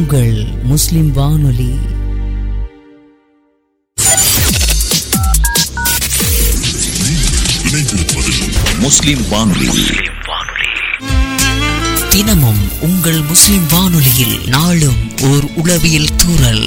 உங்கள் முஸ்லிம் வானொலி முஸ்லிம் வானொலி தினமும் உங்கள் முஸ்லிம் வானொலியில் நாளும் ஓர் உளவியல் தூறல்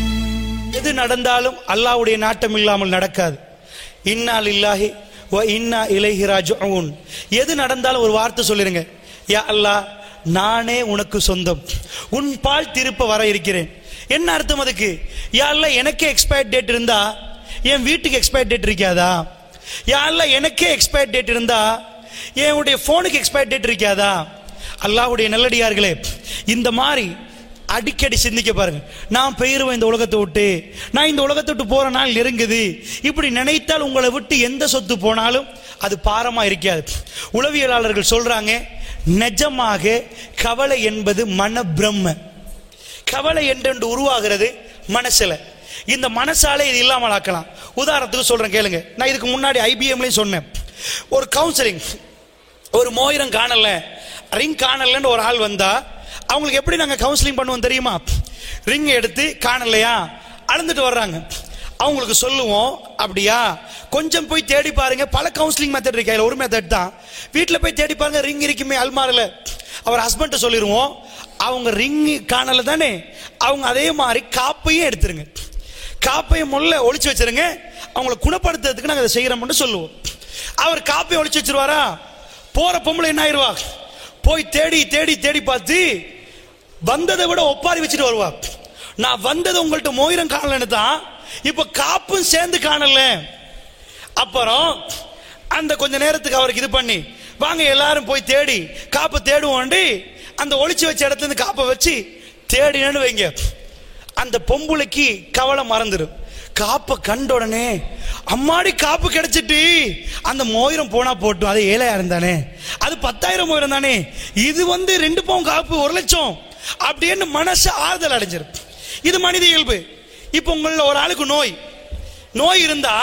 எது நடந்தாலும் அல்லாஹ்வுடைய நாட்டம் இல்லாமல் நடக்காது இன்னா லில்லாஹி வ இன்னா இலைஹி ராஜிஊன் எது நடந்தாலும் ஒரு வார்த்தை சொல்லிருங்க யா அல்லாஹ் நானே உனக்கு சொந்தம் உன் பால் திருப்ப வர இருக்கிறேன் என்ன அர்த்தம் அதுக்கு யா அல்லாஹ் எனக்கே எக்ஸ்பயர் டேட் இருந்தா என் வீட்டுக்கு எக்ஸ்பயர் டேட் இருக்காதா யா அல்லாஹ் எனக்கே எக்ஸ்பயர் டேட் இருந்தா என்னுடைய போனுக்கு எக்ஸ்பயர் டேட் இருக்காதா அல்லாஹ்வுடைய நல்லடியார்களே இந்த மாதிரி அடிக்கடி சிந்திக்க பாருங்க நான் பெயருவேன் இந்த உலகத்தை விட்டு நான் இந்த உலகத்தை விட்டு போற நாள் நெருங்குது இப்படி நினைத்தால் உங்களை விட்டு எந்த சொத்து போனாலும் அது பாரமா இருக்காது உளவியலாளர்கள் சொல்றாங்க நிஜமாக கவலை என்பது மன பிரம்ம கவலை என்று உருவாகிறது மனசுல இந்த மனசாலே இது இல்லாமல் ஆக்கலாம் உதாரணத்துக்கு சொல்றேன் கேளுங்க நான் இதுக்கு முன்னாடி ஐபிஎம்லயும் சொன்னேன் ஒரு கவுன்சிலிங் ஒரு மோயிரம் காணல ரிங் காணலன்னு ஒரு ஆள் வந்தா அவங்களுக்கு எப்படி நாங்க கவுன்சிலிங் பண்ணுவோம் தெரியுமா ரிங் எடுத்து காணலையா அளந்துட்டு வர்றாங்க அவங்களுக்கு சொல்லுவோம் அப்படியா கொஞ்சம் போய் தேடி பாருங்க பல கவுன்சிலிங் மெத்தட் இருக்கு அதுல ஒரு மெத்தட் தான் வீட்டில் போய் தேடி பாருங்க ரிங் இருக்குமே அல்மாரில் அவர் ஹஸ்பண்ட் சொல்லிடுவோம் அவங்க ரிங் காணல தானே அவங்க அதே மாதிரி காப்பையும் எடுத்துருங்க காப்பையும் முள்ள ஒளிச்சு வச்சிருங்க அவங்கள குணப்படுத்துறதுக்கு நாங்கள் அதை செய்யறோம்னு சொல்லுவோம் அவர் காப்பையை ஒளிச்சு வச்சிருவாரா போற பொம்பளை என்ன ஆயிருவா போய் தேடி தேடி தேடி பார்த்து வந்ததை விட ஒப்பாரி வச்சுட்டு வருவா நான் வந்தது உங்கள்ட்ட மோயிரம் காணலன்னு தான் இப்ப காப்பும் சேர்ந்து காணல அப்புறம் அந்த கொஞ்ச நேரத்துக்கு அவருக்கு இது பண்ணி வாங்க எல்லாரும் போய் தேடி காப்பை தேடுவோண்டி அந்த ஒளிச்சு வச்ச இடத்துல இருந்து காப்பை வச்சு தேடினு வைங்க அந்த பொம்புளைக்கு கவலை மறந்துடும் காப்பை கண்ட உடனே அம்மாடி காப்பு கிடைச்சிட்டு அந்த மோயிரம் போனா போட்டும் அது ஏழாயிரம் தானே அது பத்தாயிரம் மோயிரம் தானே இது வந்து ரெண்டு பவுன் காப்பு ஒரு லட்சம் அப்படின்னு மனசு ஆறுதல் அடைஞ்சிரும் இது மனித இயல்பு இப்போ உங்கள ஒரு ஆளுக்கு நோய் நோய் இருந்தா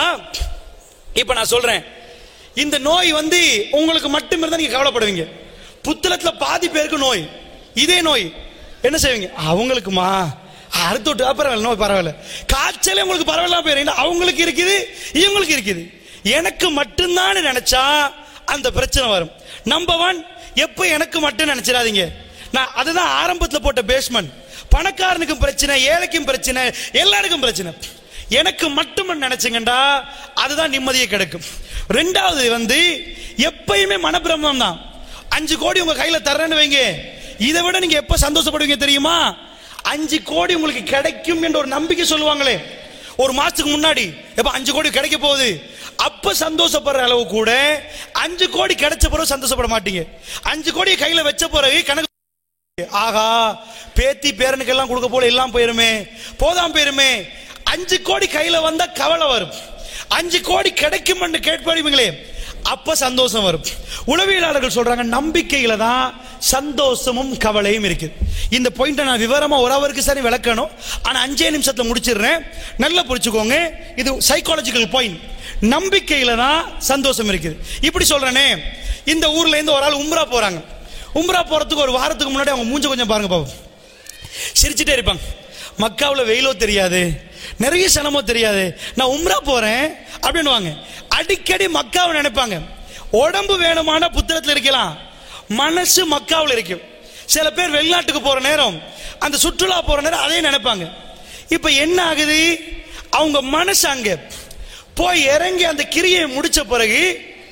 இப்ப நான் சொல்றேன் இந்த நோய் வந்து உங்களுக்கு மட்டும் இருந்தா நீங்க கவலைப்படுவீங்க புத்தளத்துல பாதி பேருக்கு நோய் இதே நோய் என்ன செய்வீங்க அவங்களுக்குமா அடுத்து விட்டு பரவாயில்ல நோய் பரவாயில்ல காய்ச்சலே உங்களுக்கு பரவாயில்ல போயிரு அவங்களுக்கு இருக்குது இவங்களுக்கு இருக்குது எனக்கு மட்டும்தான் நினைச்சா அந்த பிரச்சனை வரும் நம்பர் ஒன் எப்ப எனக்கு மட்டும் நினைச்சிடாதீங்க நான் அதுதான் ஆரம்பத்தில் போட்ட பேஸ்மெண்ட் பணக்காரனுக்கும் பிரச்சனை ஏழைக்கும் பிரச்சனை எல்லாருக்கும் பிரச்சனை எனக்கு மட்டும் நினைச்சுங்கண்டா அதுதான் நிம்மதியை கிடைக்கும் ரெண்டாவது வந்து எப்பயுமே மனப்பிரமம் தான் அஞ்சு கோடி உங்க கையில தர்றேன்னு வைங்க இதை விட நீங்க எப்ப சந்தோஷப்படுவீங்க தெரியுமா அஞ்சு கோடி உங்களுக்கு கிடைக்கும் என்ற ஒரு நம்பிக்கை சொல்லுவாங்களே ஒரு மாசத்துக்கு முன்னாடி எப்ப அஞ்சு கோடி கிடைக்க போகுது அப்ப சந்தோஷப்படுற அளவு கூட அஞ்சு கோடி கிடைச்ச பிறகு சந்தோஷப்பட மாட்டீங்க அஞ்சு கோடி கையில வச்ச பிறகு கணக்கு ஆகா பேத்தி பேரனுக்கு எல்லாம் கொடுக்க போல எல்லாம் போயிருமே போதாம் போயிருமே அஞ்சு கோடி கையில வந்தா கவலை வரும் அஞ்சு கோடி கிடைக்கும் என்று கேட்பீங்களே அப்ப சந்தோஷம் வரும் உளவியலாளர்கள் சொல்றாங்க நம்பிக்கையில தான் சந்தோஷமும் கவலையும் இருக்கு இந்த பாயிண்ட நான் விவரமா ஒரு அவருக்கு சரி விளக்கணும் ஆனா அஞ்சே நிமிஷத்துல முடிச்சிடுறேன் நல்லா புரிச்சுக்கோங்க இது சைக்காலஜிக்கல் பாயிண்ட் நம்பிக்கையில தான் சந்தோஷம் இருக்குது இப்படி சொல்றேனே இந்த ஊர்ல இருந்து ஒரு ஆள் உம்ரா போறாங்க உம்ரா போறதுக்கு ஒரு வாரத்துக்கு முன்னாடி அவங்க மூஞ்ச கொஞ்சம் பாருங்க பாவம் சிரிச்சுட்டே இருப்பாங்க மக்காவில் வெயிலோ தெரியாது நிறைய சனமோ தெரியாது நான் உம்ரா போறேன் அப்படின்னு வாங்க அடிக்கடி மக்காவை நினைப்பாங்க உடம்பு வேணுமான புத்தகத்தில் இருக்கலாம் மனசு மக்காவில் இருக்கும் சில பேர் வெளிநாட்டுக்கு போற நேரம் அந்த சுற்றுலா போற நேரம் அதையும் நினைப்பாங்க இப்ப என்ன ஆகுது அவங்க மனசு அங்க போய் இறங்கி அந்த கிரியை முடிச்ச பிறகு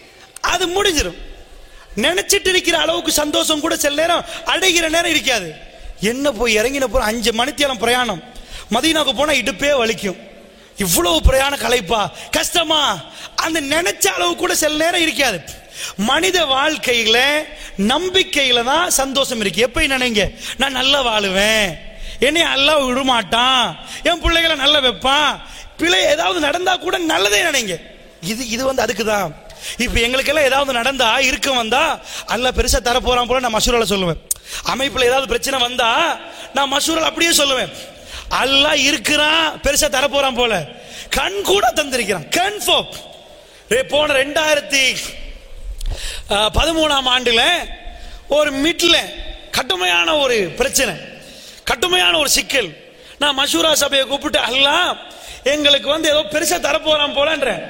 அது முடிஞ்சிடும் நினைச்சிட்டு இருக்கிற அளவுக்கு சந்தோஷம் கூட சில நேரம் அடைகிற நேரம் இருக்காது என்ன போய் இறங்கின போற அஞ்சு மணித்தியாலம் பிரயாணம் மதீனாவுக்கு போனா இடுப்பே வலிக்கும் இவ்வளவு பிரயாண கலைப்பா கஷ்டமா அந்த நினைச்ச அளவு கூட சில நேரம் இருக்காது மனித வாழ்க்கையில நம்பிக்கையில தான் சந்தோஷம் இருக்கு எப்ப நினைங்க நான் நல்லா வாழுவேன் என்னை நல்லா விடமாட்டான் என் பிள்ளைகளை நல்லா வைப்பான் பிள்ளை ஏதாவது நடந்தா கூட நல்லதே நினைங்க இது இது வந்து அதுக்கு தான் இப்ப எங்களுக்கெல்லாம் ஏதாவது நடந்தா இருக்க வந்தா அல்ல பெருசா தர போறான் போல நான் மசூரால சொல்லுவேன் அமைப்புல ஏதாவது பிரச்சனை வந்தா நான் மசூரால் அப்படியே சொல்லுவேன் அல்லா இருக்கிறான் பெருசா தர போறான் போல கண் கூட தந்திருக்கிறான் கன்ஃபார்ம் போன ரெண்டாயிரத்தி பதிமூணாம் ஆண்டுல ஒரு மிட்ல கடுமையான ஒரு பிரச்சனை கடுமையான கடுமையான ஒரு சிக்கல் நான் மஷூரா சபையை கூப்பிட்டு அல்லாஹ் எங்களுக்கு வந்து ஏதோ பெருசா தரப்போறான் போலன்றேன்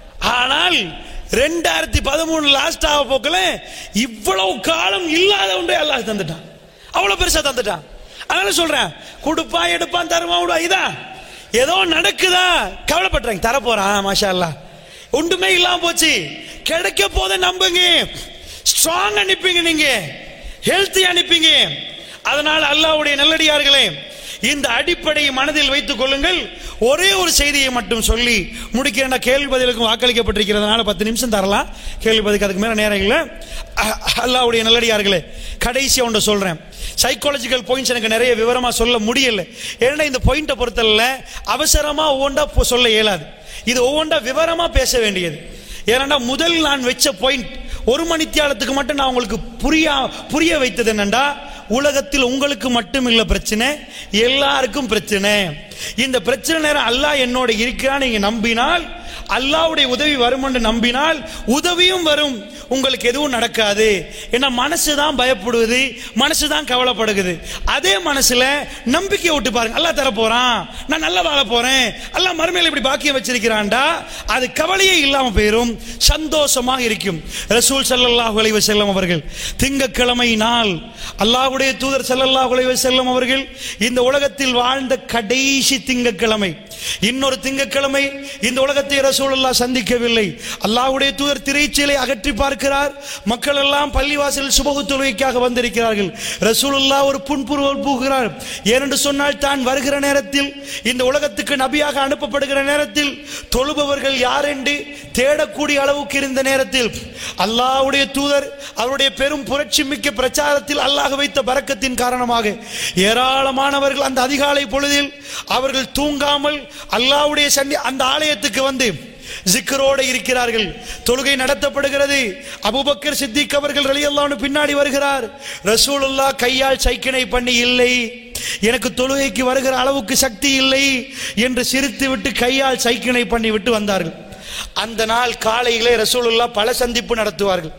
ஆனால் ரெண்டாயிரத்தி பதிமூணு லாஸ்ட் ஆக போக்கல இவ்வளவு காலம் இல்லாத ஒன்றே அல்லாஹ் தந்துட்டான் அவ்வளவு பெருசா தந்துட்டான் அதனால சொல்றேன் கொடுப்பான் எடுப்பான் தருவான் விடுவான் இதான் ஏதோ நடக்குதா கவலைப்படுறாங்க தரப்போறான் மாஷா அல்லாஹ் ஒன்றுமே இல்லாம போச்சு கிடைக்க போத நம்புங்க ஸ்ட்ராங் அனுப்பிங்க நீங்க ஹெல்த்தி அனுப்பிங்க அதனால் அல்லாஹ்வுடைய நல்லடியார்களே இந்த அடிப்படையை மனதில் வைத்துக் கொள்ளுங்கள் ஒரே ஒரு செய்தியை மட்டும் சொல்லி முடிக்கிறேன் கேள்வி பதிலுக்கும் வாக்களிக்கப்பட்டிருக்கிறதுனால பத்து நிமிஷம் தரலாம் கேள்வி பதிலுக்கு அதுக்கு மேல நேரம் இல்லை அஹ், அல்லாஹ்வுடைய நல்லடியார்களே கடைசியா ஒன்று சொல்றேன் சைக்காலஜிக்கல் பாயிண்ட்ஸ் எனக்கு நிறைய விவரமா சொல்ல முடியல ஏன்னா இந்த பாயிண்ட்டை பொறுத்தல அவசரமா ஒவ்வொன்றா போ- சொல்ல இயலாது இது ஒவ்வொன்றா விவரமா பேச வேண்டியது ஏன்னா முதல் நான் வச்ச பாயிண்ட் ஒரு மணித்தியாலத்துக்கு மட்டும் நான் உங்களுக்கு புரியா புரிய வைத்தது என்னண்டா உலகத்தில் உங்களுக்கு மட்டும் இல்ல பிரச்சனை எல்லாருக்கும் பிரச்சனை இந்த பிரச்சனை நேரம் அல்லாஹ் என்னோட இருக்கிறான் நீங்க நம்பினால் அல்லாஹ்வுடைய உதவி வரும் என்று நம்பினால் உதவியும் வரும் உங்களுக்கு எதுவும் நடக்காது ஏன்னா மனசு தான் பயப்படுவது மனசு தான் கவலைப்படுகிறது அதே மனசுல நம்பிக்கை விட்டு பாருங்க அல்லாஹ் தர போறான் நான் நல்லா வாழ போறேன் அல்லாஹ் மறுமையில இப்படி பாக்கியம் வச்சிருக்கிறான்டா அது கவலையே இல்லாம போயிரும் சந்தோஷமாக இருக்கும் ரசூல் ஸல்லல்லாஹு அலைஹி வஸல்லம் அவர்கள் திங்கக்கிழமை நாள் அல்லாஹ்வுடைய தூதர் ஸல்லல்லாஹு அலைஹி வஸல்லம் அவர்கள் இந்த உலகத்தில் வாழ்ந்த கடைசி திங்கக்கிழமை இன்னொரு திங்கக்கிழமை இந்த உலகத்தை ரசூலுல்லாஹ் சந்திக்கவில்லை அல்லாஹ்வுடைய தூதர் திரைச்சீலை அகற்றி பார்க்கிறார் மக்கள் எல்லாம் பள்ளிவாசலில் சுபகு தொழுகைக்காக வந்திருக்கிறார்கள் ரசூலுல்லாஹ் ஒரு புன்புருவல் பூகிறார் ஏனென்று சொன்னால் தான் வருகிற நேரத்தில் இந்த உலகத்துக்கு நபியாக அனுப்பப்படுகிற நேரத்தில் தொழுபவர்கள் யார் என்று தேடக்கூடிய அளவுக்கு இருந்த நேரத்தில் அல்லாஹ்வுடைய தூதர் அவருடைய பெரும் புரட்சி மிக்க பிரச்சாரத்தில் அல்லாஹ் வைத்த பரக்கத்தின் காரணமாக ஏராளமானவர்கள் அந்த அதிகாலை பொழுதில் அவர்கள் தூங்காமல் அல்லாஹ்வுடைய சன்னி அந்த ஆலயத்துக்கு வந்து ஜிக்கரோடு இருக்கிறார்கள் தொழுகை நடத்தப்படுகிறது அபூபக்கர் சித்திக் அவர்கள் ரலியல்லாஹு பின்னாடி வருகிறார் ரசூலுல்லாஹ் கையால் சைக்கிணை பண்ணி இல்லை எனக்கு தொழுகைக்கு வருகிற அளவுக்கு சக்தி இல்லை என்று சிரித்து விட்டு கையால் சைக்கிணை பண்ணி விட்டு வந்தார்கள் அந்த நாள் காலையிலே ரசூலுல்லாஹ் பல சந்திப்பு நடத்துவார்கள்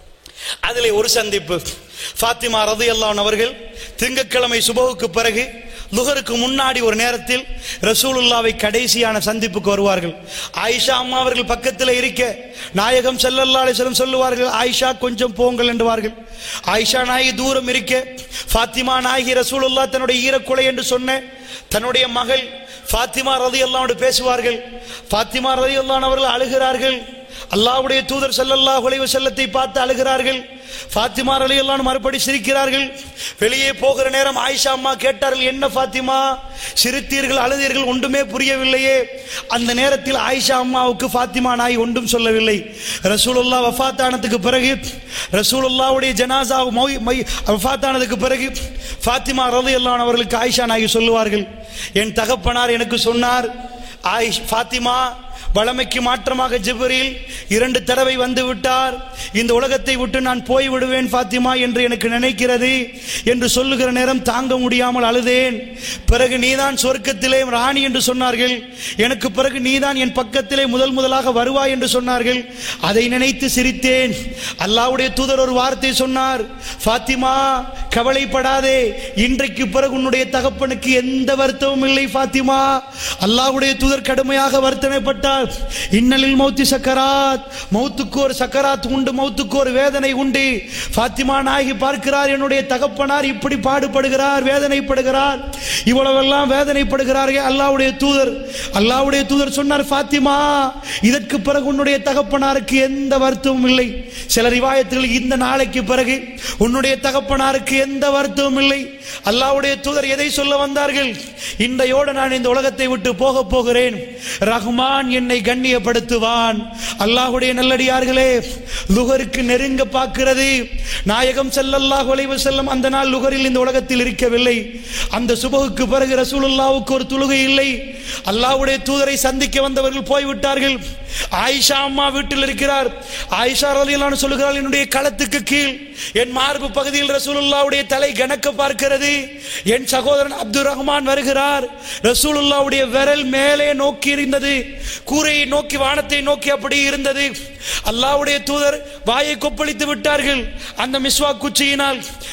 அதிலே ஒரு சந்திப்பு ஃபாத்திமா ரதியல்லான் அவர்கள் திங்கட்கிழமை சுபகுக்கு பிறகு லுகருக்கு முன்னாடி ஒரு நேரத்தில் ரசூலுல்லாவை கடைசியான சந்திப்புக்கு வருவார்கள் ஆயிஷா அம்மா அவர்கள் பக்கத்தில் இருக்க நாயகம் ஸல்லல்லாஹு அலைஹி வஸல்லம் சொல்லுவார்கள் ஆயிஷா கொஞ்சம் போங்கள் என்றுவார்கள் ஆயிஷா நாயகி தூரம் இருக்க ஃபாத்திமா நாயகி ரசூலுல்லாஹ் தன்னுடைய ஈரக்குலை என்று சொன்ன தன்னுடைய மகள் ஃபாத்திமா ரதியல்லாவோடு பேசுவார்கள் ஃபாத்திமா ரதியல்லான் அவர்கள் அழுகிறார்கள் அல்லாஹ்வுடைய தூதர் ஸல்லல்லாஹு அலைஹி வஸல்லத்தை பார்த்து அழுகிறார்கள் ஃபாத்திமா ரலியல்லாஹு மறுபடி சிரிக்கிறார்கள் வெளியே போகிற நேரம் ஆயிஷா அம்மா கேட்டார்கள் என்ன ஃபாத்திமா சிரித்தீர்கள் அழுதீர்கள் ஒன்றுமே புரியவில்லையே அந்த நேரத்தில் ஆயிஷா அம்மாவுக்கு ஃபாத்திமா நாய் ஒன்றும் சொல்லவில்லை ரசூலுல்லா வஃபாத்தானதுக்கு பிறகு ரசூலுல்லாவுடைய ஜனாசா மொய் மை வஃபாத்தானதுக்கு பிறகு ஃபாத்திமா ரலியல்லாஹு அவர்களுக்கு ஆயிஷா நாயகி சொல்லுவார்கள் என் தகப்பனார் எனக்கு சொன்னார் ஆயிஷ் ஃபாத்திமா வளமைக்கு மாற்றமாக ஜிப்ரீல் இரண்டு தடவை வந்து விட்டார் இந்த உலகத்தை விட்டு நான் போய் விடுவேன் ஃபாத்திமா என்று எனக்கு நினைக்கிறது என்று சொல்லுகிற நேரம் தாங்க முடியாமல் அழுதேன் பிறகு நீதான் சொர்க்கத்திலே ராணி என்று சொன்னார்கள் எனக்கு பிறகு நீதான் என் பக்கத்திலே முதல் முதலாக வருவாய் என்று சொன்னார்கள் அதை நினைத்து சிரித்தேன் அல்லாஹ்வுடைய தூதர் ஒரு வார்த்தை சொன்னார் ஃபாத்திமா கவலைப்படாதே இன்றைக்கு பிறகு உன்னுடைய தகப்பனுக்கு எந்த வருத்தமும் இல்லை ஃபாத்திமா அல்லாஹ்வுடைய தூதர் கடுமையாக வருத்தனைப்பட்டார் இன்னலில் மௌத்தி சக்கராத் மௌத்துக்கு ஒரு சக்கராத் உண்டு மௌத்துக்கு ஒரு வேதனை உண்டு ஃபாத்திமா நாயகி பார்க்கிறார் என்னுடைய தகப்பனார் இப்படி பாடுபடுகிறார் வேதனைப்படுகிறார் இவ்வளவெல்லாம் வேதனைப்படுகிறார்கள் அல்லாஹ்வுடைய தூதர் அல்லாஹ்வுடைய தூதர் சொன்னார் ஃபாத்திமா இதற்கு பிறகு உன்னுடைய தகப்பனாருக்கு எந்த வருத்தமும் இல்லை சில ரிவாயத்தில் இந்த நாளைக்கு பிறகு உன்னுடைய தகப்பனாருக்கு எந்த வருத்தமும் இல்லை அல்லாஹ்வுடைய தூதர் எதை சொல்ல வந்தார்கள் இன்றையோடு நான் இந்த உலகத்தை விட்டு போக போகிறேன் ரஹ்மான் என்னை கண்ணியப்படுத்துவான் அல்லாஹ்வுடைய நல்லடியார்களே லுகருக்கு நெருங்க பார்க்கிறது நாயகம் ஸல்லல்லாஹு அலைஹி வஸல்லம் அந்த நாள் லுகரில் இந்த உலகத்தில் இருக்கவில்லை அந்த சுபகுக்கு பிறகு ரசூலுல்லாவுக்கு ஒரு தொழுகை இல்லை அல்லாஹ்வுடைய தூதரை சந்திக்க வந்தவர்கள் போய்விட்டார்கள் ஆயிஷா அம்மா வீட்டில் இருக்கிறார் ஆயிஷா ரலியல்லாஹு சொல்லுகிறாள் என்னுடைய களத்துக்கு கீழ் என் மார்பு பகுதியில் ரசூலுல்லாவுடைய தலை கணக்க பார்க்கிறது என் சகோதரன் அப்துல் ரஹ்மான் வருகிறார் ரசூலுல்லாவுடைய விரல் மேலே நோக்கி இருந்தது கூரையை நோக்கி வானத்தை நோக்கி அப்படி இருந்தது அல்லாஹ்வுடைய தூதர் வாயை கொப்பளித்து விட்டார்கள் அந்த மிஸ்வா குச்சியினால்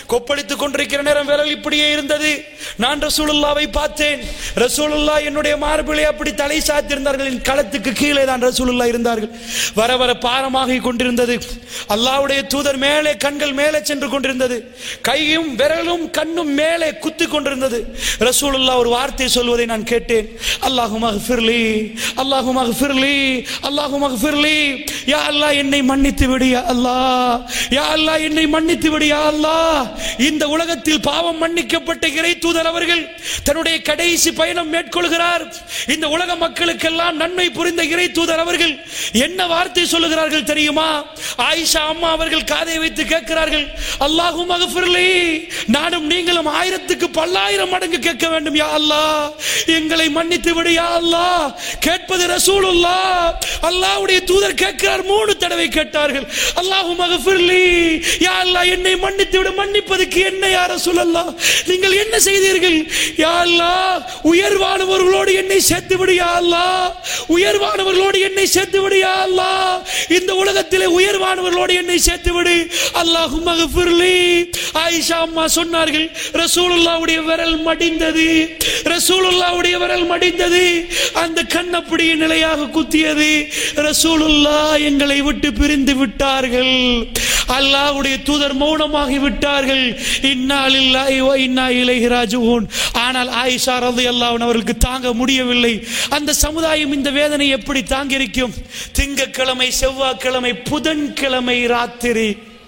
கொப்பளித்துக் கொண்டிருக்கிற நேரம் விரல் இப்படியே இருந்தது நான் ரசூலுல்லாவை பார்த்தேன் ரசூலுல்லா என்னுடைய மார்பிலே அப்படி தலை சாத்திருந்தார்கள் என் களத்துக்கு கீழே தான் ரசூலுல்லா இருந்தார்கள் வர வர பாரமாகி கொண்டிருந்தது அல்லாஹ்வுடைய தூதர் மேலே கண்கள் மேலே சென்று கொண்டிருந்தது கையும் விரலும் கண்ணும் மேலே குத்தி கொண்டிருந்தது ரசூலுல்லா ஒரு வார்த்தை சொல்வதை நான் கேட்டேன் அல்லாஹு மகஃபிர்லி அல்லாஹு மகஃபிர்லி அல்லாஹு மகஃபிர்லி யா அல்லாஹ் என்னை மன்னித்து விடு யா அல்லாஹ் யா அல்லாஹ் என்னை மன்னித்து விடு யா அல்லாஹ் இந்த உலகத்தில் பாவம் மன்னிக்கப்பட்ட இறை தூதர் அவர்கள் தன்னுடைய கடைசி பயணம் மேற்கொள்கிறார் இந்த உலக மக்களுக்கெல்லாம் நன்மை புரிந்த இறை தூதர் அவர்கள் என்ன வார்த்தை சொல்லுகிறார்கள் தெரியுமா ஆயிஷா அம்மா அவர்கள் காதை வைத்து கேட்கிறார்கள் அல்லாஹு மகஃபிர்லி நானும் நீங்களும் ஆயிரத்துக்கு பல்லாயிரம் மடங்கு கேட்க வேண்டும் யா அல்லாஹ் எங்களை மன்னித்து விடு யா அல்லாஹ் கேட்பது ரசூலுல்லா அல்லாஹ்வுடைய தூதர் கேட்கிறார் மூணு தடவை கேட்டார்கள் அல்லாஹு மகஃபிர்லி யா அல்லாஹ் என்னை மன்னித்து விடு மன்னிப்பதற்கு என்ன யா ரசூலல்லாஹ் நீங்கள் என்ன செய்தீர்கள் யா அல்லாஹ் உயர்வானவர்களோடு என்னை சேர்த்து விடு யா அல்லாஹ் உயர்வானவர்களோடு என்னை சேர்த்து விடு யா அல்லாஹ் இந்த உலகத்திலே உயர்வானவர்களோடு என்னை சேர்த்து விடு அல்லாஹு மகஃபிர்லி ஆயிஷா அம்மா சொன்னார்கள் ரசூலுல்லாவுடைய விரல் மடிந்தது ரசூலுல்லாவுடைய விரல் மடிந்தது அந்த கண் அப்படியே நிலையாக குத்தியது ரசூலுல்லா எங்களை விட்டு பிரிந்து விட்டார்கள் அல்லாஹ்வுடைய தூதர் மௌனமாகி விட்டார்கள் இன்னா லில்லாஹி வ இன்னா இலைஹி ராஜிஊன் ஆனால் ஆயிஷா ரலியல்லாஹு அன்ஹா அவர்களுக்கு தாங்க முடியவில்லை அந்த சமுதாயம் இந்த வேதனை எப்படி தாங்கியிருக்கும் திங்கட்கிழமை செவ்வாய்க்கிழமை புதன்கிழமை ராத்திரி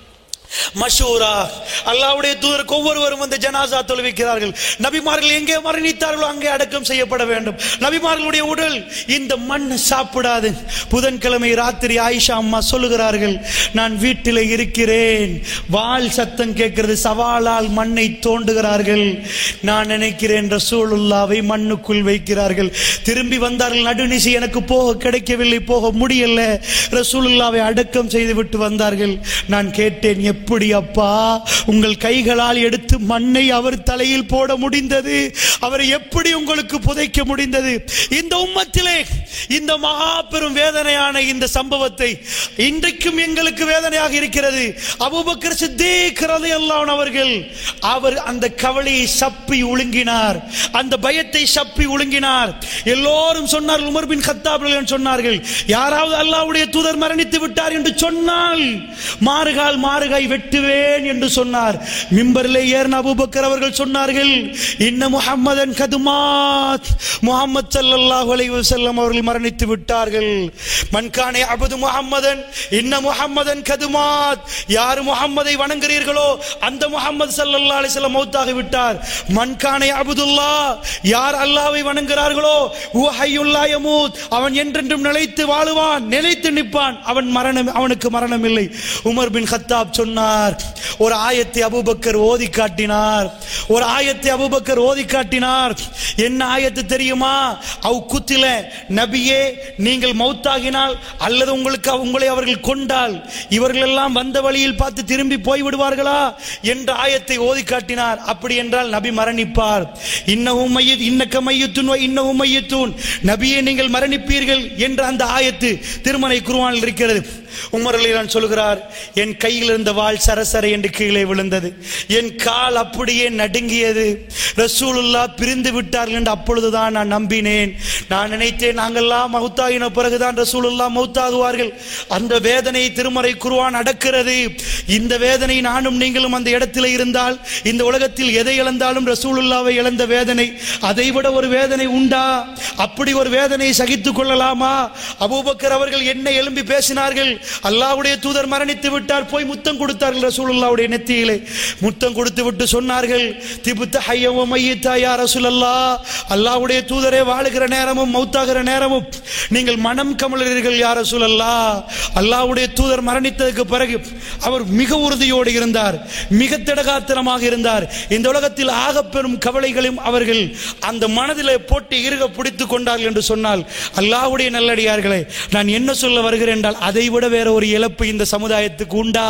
மஷூரா அல்லாஹ்வுடைய தூதருக்கு ஒவ்வொருவரும் வந்து ஜனாசா தொழுவிக்கிறார்கள் நபிமார்கள் எங்கே மரணித்தார்களோ அங்கே அடக்கம் செய்யப்பட வேண்டும் நபிமார்களுடைய உடல் இந்த மண் சாப்பிடாது புதன்கிழமை ராத்திரி ஆயிஷா அம்மா சொல்லுகிறார்கள் நான் வீட்டில் இருக்கிறேன் வால் சத்தம் கேட்கிறது சவாலால் மண்ணை தோண்டுகிறார்கள் நான் நினைக்கிறேன் ரசூலுல்லாவை மண்ணுக்குள் வைக்கிறார்கள் திரும்பி வந்தார்கள் நடுநிசி எனக்கு போக கிடைக்கவில்லை போக முடியல ரசூலுல்லாவை அடக்கம் செய்து விட்டு வந்தார்கள் நான் கேட்டேன் எப்படி அப்பா உங்கள் கைகளால் எடுத்து மண்ணை அவர் தலையில் போட முடிந்தது அவரை எப்படி உங்களுக்கு புதைக்க முடிந்தது இந்த உம்மத்திலே இந்த மகா பெரும் வேதனையான இந்த சம்பவத்தை இன்றைக்கும் எங்களுக்கு வேதனையாக இருக்கிறது அபூபக்கர் சித்தீக் ரலியல்லாஹு அவர்கள் அவர் அந்த கவலையை சப்பி ஒழுங்கினார் அந்த பயத்தை சப்பி ஒழுங்கினார் எல்லோரும் சொன்னார்கள் உமர் பின் கத்தாப் ரலியல்லாஹு சொன்னார்கள் யாராவது அல்லாஹ்வுடைய தூதர் மரணித்து விட்டார் என்று சொன்னால் மாறுகால் மாறுகாய் வெட்டுவேன் என்று சொன்னார் மிம்பரிலே ஏறின அபூபக்கர் அவர்கள் சொன்னார்கள் இன்ன முஹம்மதன் கதுமாத் முஹம்மது ஸல்லல்லாஹு அலைஹி வஸல்லம் அவர்கள் மரணித்து விட்டார்கள் மன்கானே அபது முஹம்மதன் இன்ன முஹம்மதன் கதுமாத் யார் முஹம்மதை வணங்குறீர்களோ அந்த முஹம்மது ஸல்லல்லாஹு அலைஹி வஸல்லம் மௌத்தாகி விட்டார் மன்கானே அபுதுல்லா யார் அல்லாஹ்வை வணங்குகிறார்களோ ஹுவ ஹய்யுல்லா யமூத் அவன் என்றென்றும் நிலைத்து வாழுவான் நிலைத்து நிற்பான் அவன் மரணம் அவனுக்கு மரணம் இல்லை உமர் பின் கத்தாப் சொன்னார் ஒரு ஆயத்தை அபூபக்கர் ஓதி காட்டினார் ஒரு ஆயத்தை அபூபக்கர் ஓதி காட்டினார் என்ன ஆயத்து தெரியுமா அவ் குத்தில நபியே நீங்கள் மௌத்தாகினால் அல்லது உங்களுக்கு உங்களை அவர்கள் கொண்டால் இவர்கள் எல்லாம் வந்த வழியில் பார்த்து திரும்பி போய் விடுவார்களா என்ற ஆயத்தை ஓதி காட்டினார் அப்படி என்றால் நபி மரணிப்பார் இன்னவும் மையத் இன்னக்க மையத்துன் இன்னவும் மையத்தூன் நபியே நீங்கள் மரணிப்பீர்கள் என்ற அந்த ஆயத்து திருமலை குருவானில் இருக்கிறது உமர் அலிலான் சொல்கிறார் என் கையில் இருந்த வாள் சரசர என்று கீழே விழுந்தது என் கால் அப்படியே நடுங்கியது ரசூலுல்லா பிரிந்து விட்டார்கள் என்று அப்பொழுதுதான் நான் நம்பினேன் நான் நினைத்தேன் நாங்கெல்லாம் மௌத்தாகின பிறகுதான் ரசூலுல்லா மௌத்தாகுவார்கள் அந்த வேதனை திருமறை குருவான் அடக்கிறது இந்த வேதனை நானும் நீங்களும் அந்த இடத்தில் இருந்தால் இந்த உலகத்தில் எதை இழந்தாலும் ரசூலுல்லாவை இழந்த வேதனை அதைவிட ஒரு வேதனை உண்டா அப்படி ஒரு வேதனையை சகித்துக் கொள்ளலாமா அபூபக்கர் அவர்கள் என்ன எழும்பி பேசினார்கள் அல்லாஹ்வுடைய தூதர் மரணித்து விட்டார் போய் முத்தம் கொடுத்தார்கள் ரசூலுல்லாவுடைய நெத்தியிலே முத்தம் கொடுத்து விட்டு சொன்னார்கள் திபுத்த ஹையவ மையத்தா யா ரசூலல்லா அல்லாஹ்வுடைய தூதரே வாழுகிற நேரமும் மௌத்தாகிற நேரமும் நீங்கள் மனம் கமலர்கள் யா ரசூலல்லா அல்லாஹ்வுடைய தூதர் மரணித்ததுக்கு பிறகு அவர் மிக உறுதியோடு இருந்தார் மிக திடகாத்திரமாக இருந்தார் இந்த உலகத்தில் ஆகப்பெரும் கவலைகளையும் அவர்கள் அந்த மனதிலே போட்டு இறுக பிடித்துக் கொண்டார்கள் என்று சொன்னால் அல்லாஹ்வுடைய நல்லடியார்களே நான் என்ன சொல்ல வருகிறேன் என்றால் அதை விட வேற ஒரு இழப்பு இந்த சமுதாயத்துக்கு உண்டா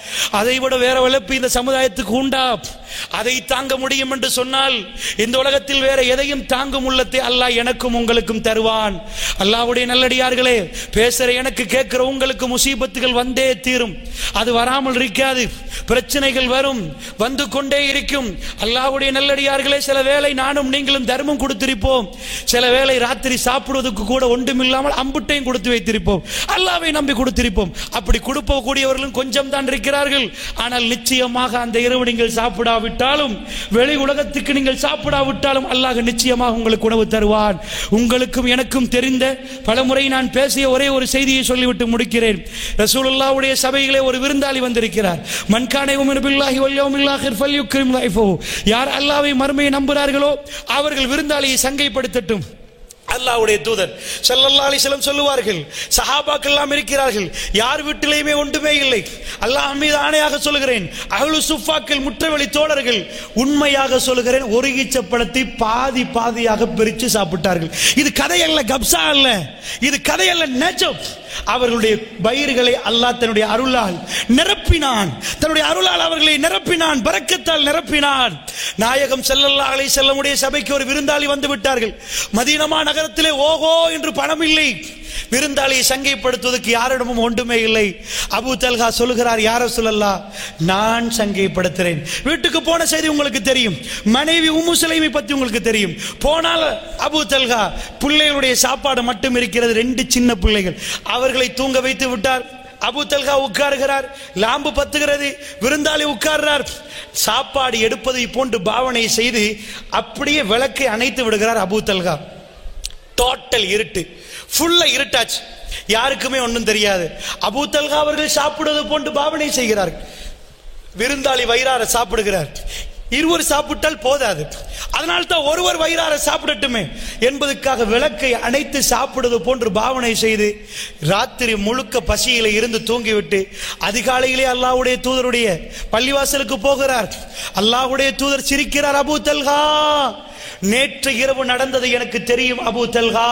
அதை விட வேற வளர்ப்பு இந்த சமுதாயத்துக்கு உண்டா அதை தாங்க முடியும் என்று சொன்னால் இந்த உலகத்தில் வேற எதையும் தாங்கும் உள்ளத்தை அல்லாஹ் எனக்கும் உங்களுக்கும் தருவான் அல்லாஹ்வுடைய நல்லடியார்களே பேசுற எனக்கு கேட்கிற உங்களுக்கு முசீபத்துகள் வந்தே தீரும் அது வராமல் இருக்காது பிரச்சனைகள் வரும் வந்து கொண்டே இருக்கும் அல்லாஹ்வுடைய நல்லடியார்களே சில வேளை நானும் நீங்களும் தர்மம் கொடுத்திருப்போம் சில வேளை ராத்திரி சாப்பிடுவதற்கு கூட ஒன்றுமில்லாமல் அம்புட்டையும் கொடுத்து வைத்திருப்போம் அல்லாவை நம்பி கொடுத்திருப்போம் அப்படி கொடுப்ப கூடியவர்களும் கொஞ்சம் தான் இருக்கிறார்கள் ஆனால் நிச்சயமாக அந்த இரவு நீங்கள் சாப்பிடாவிட்டாலும் வெளி உலகத்துக்கு நீங்கள் சாப்பிடாவிட்டாலும் அல்லாஹ் நிச்சயமாக உங்களுக்கு உணவு தருவான் உங்களுக்கும் எனக்கும் தெரிந்த பலமுறை நான் பேசிய ஒரே ஒரு செய்தியை சொல்லிவிட்டு முடிக்கிறேன் ரசூலுல்லாவுடைய சபையிலே ஒரு விருந்தாளி வந்திருக்கிறார் மன்கானை உமன் பில்லாஹி வல்யவுமில்லாஹிர் ஃபல்யுக்ரிம் லைஃபஹு யார் அல்லாஹ்வை மறுமையை நம்புகிறார்களோ அவர்கள் விருந்தாளியை சங்கைப்படுத்தட்டும் அல்லாஹ்வுடைய தூதர் ஸல்லல்லாஹு அலைஹி வஸல்லம் சொல்லுவார்கள் சஹாபாக்கள் எல்லாம் இருக்கிறார்கள் யார் வீட்டிலேயுமே ஒன்றுமே இல்லை அல்லாஹ் மீது ஆணையாக சொல்கிறேன் அஹ்லு சுஃபாக்கள் முற்றவெளி தோழர்கள் உண்மையாக சொல்கிறேன் ஒரு ஈச்சப்பழத்தை பாதி பாதியாக பிரித்து சாப்பிட்டார்கள் இது கதையல்ல கப்சா அல்ல இது கதையல்ல நெஜம் அவர்களுடைய வயிறுகளை அல்லாஹ் தன்னுடைய அருளால் நிரப்பினான் தன்னுடைய அருளால் அவர்களை நிரப்பினான் பரக்கத்தால் நிரப்பினான் நாயகம் ஸல்லல்லாஹு அலைஹி செல்லமுடைய சபைக்கு ஒரு விருந்தாளி வந்து விட்டார்கள் மதீனமா நகரத்திலே ஓஹோ என்று பணம் இல்லை விருந்தாளியை சங்கைப்படுத்துவதற்கு யாரிடமும் ஒன்றுமே இல்லை அபு தல்கா சொல்லுகிறார் யார சொல்லல்லா நான் சங்கைப்படுத்துறேன் வீட்டுக்கு போன செய்தி உங்களுக்கு தெரியும் மனைவி உம்மு சுலைமை பத்தி உங்களுக்கு தெரியும் போனால் அபு தல்கா பிள்ளைகளுடைய சாப்பாடு மட்டும் இருக்கிறது ரெண்டு சின்ன பிள்ளைகள் அவர்களை தூங்க வைத்து விட்டார் அபு தல்கா உட்காருகிறார் லாம்பு பத்துகிறது விருந்தாளி உட்கார்றார் சாப்பாடு எடுப்பதை போன்று பாவனை செய்து அப்படியே விளக்கை அணைத்து விடுகிறார் அபு தல்கா டோட்டல் இருட்டு ஃபுல்லா இருட்டாச்சு யாருக்குமே ஒன்றும் தெரியாது அபூ தல்கா அவர்கள் சாப்பிடுவது போன்று பாவனை செய்கிறார்கள் விருந்தாளி வயிறார சாப்பிடுகிறார் இருவர் சாப்பிட்டால் போதாது அதனால் தான் ஒருவர் வயிறார சாப்பிடட்டுமே என்பதற்காக விளக்கை அணைத்து சாப்பிடுவது போன்று பாவனை செய்து ராத்திரி முழுக்க பசியில இருந்து தூங்கிவிட்டு அதிகாலையிலே அல்லாஹ்வுடைய தூதருடைய பள்ளிவாசலுக்கு போகிறார் அல்லாஹ்வுடைய தூதர் சிரிக்கிறார் அபூ தல்கா நேற்று இரவு நடந்தது எனக்கு தெரியும் அபூ தல்கா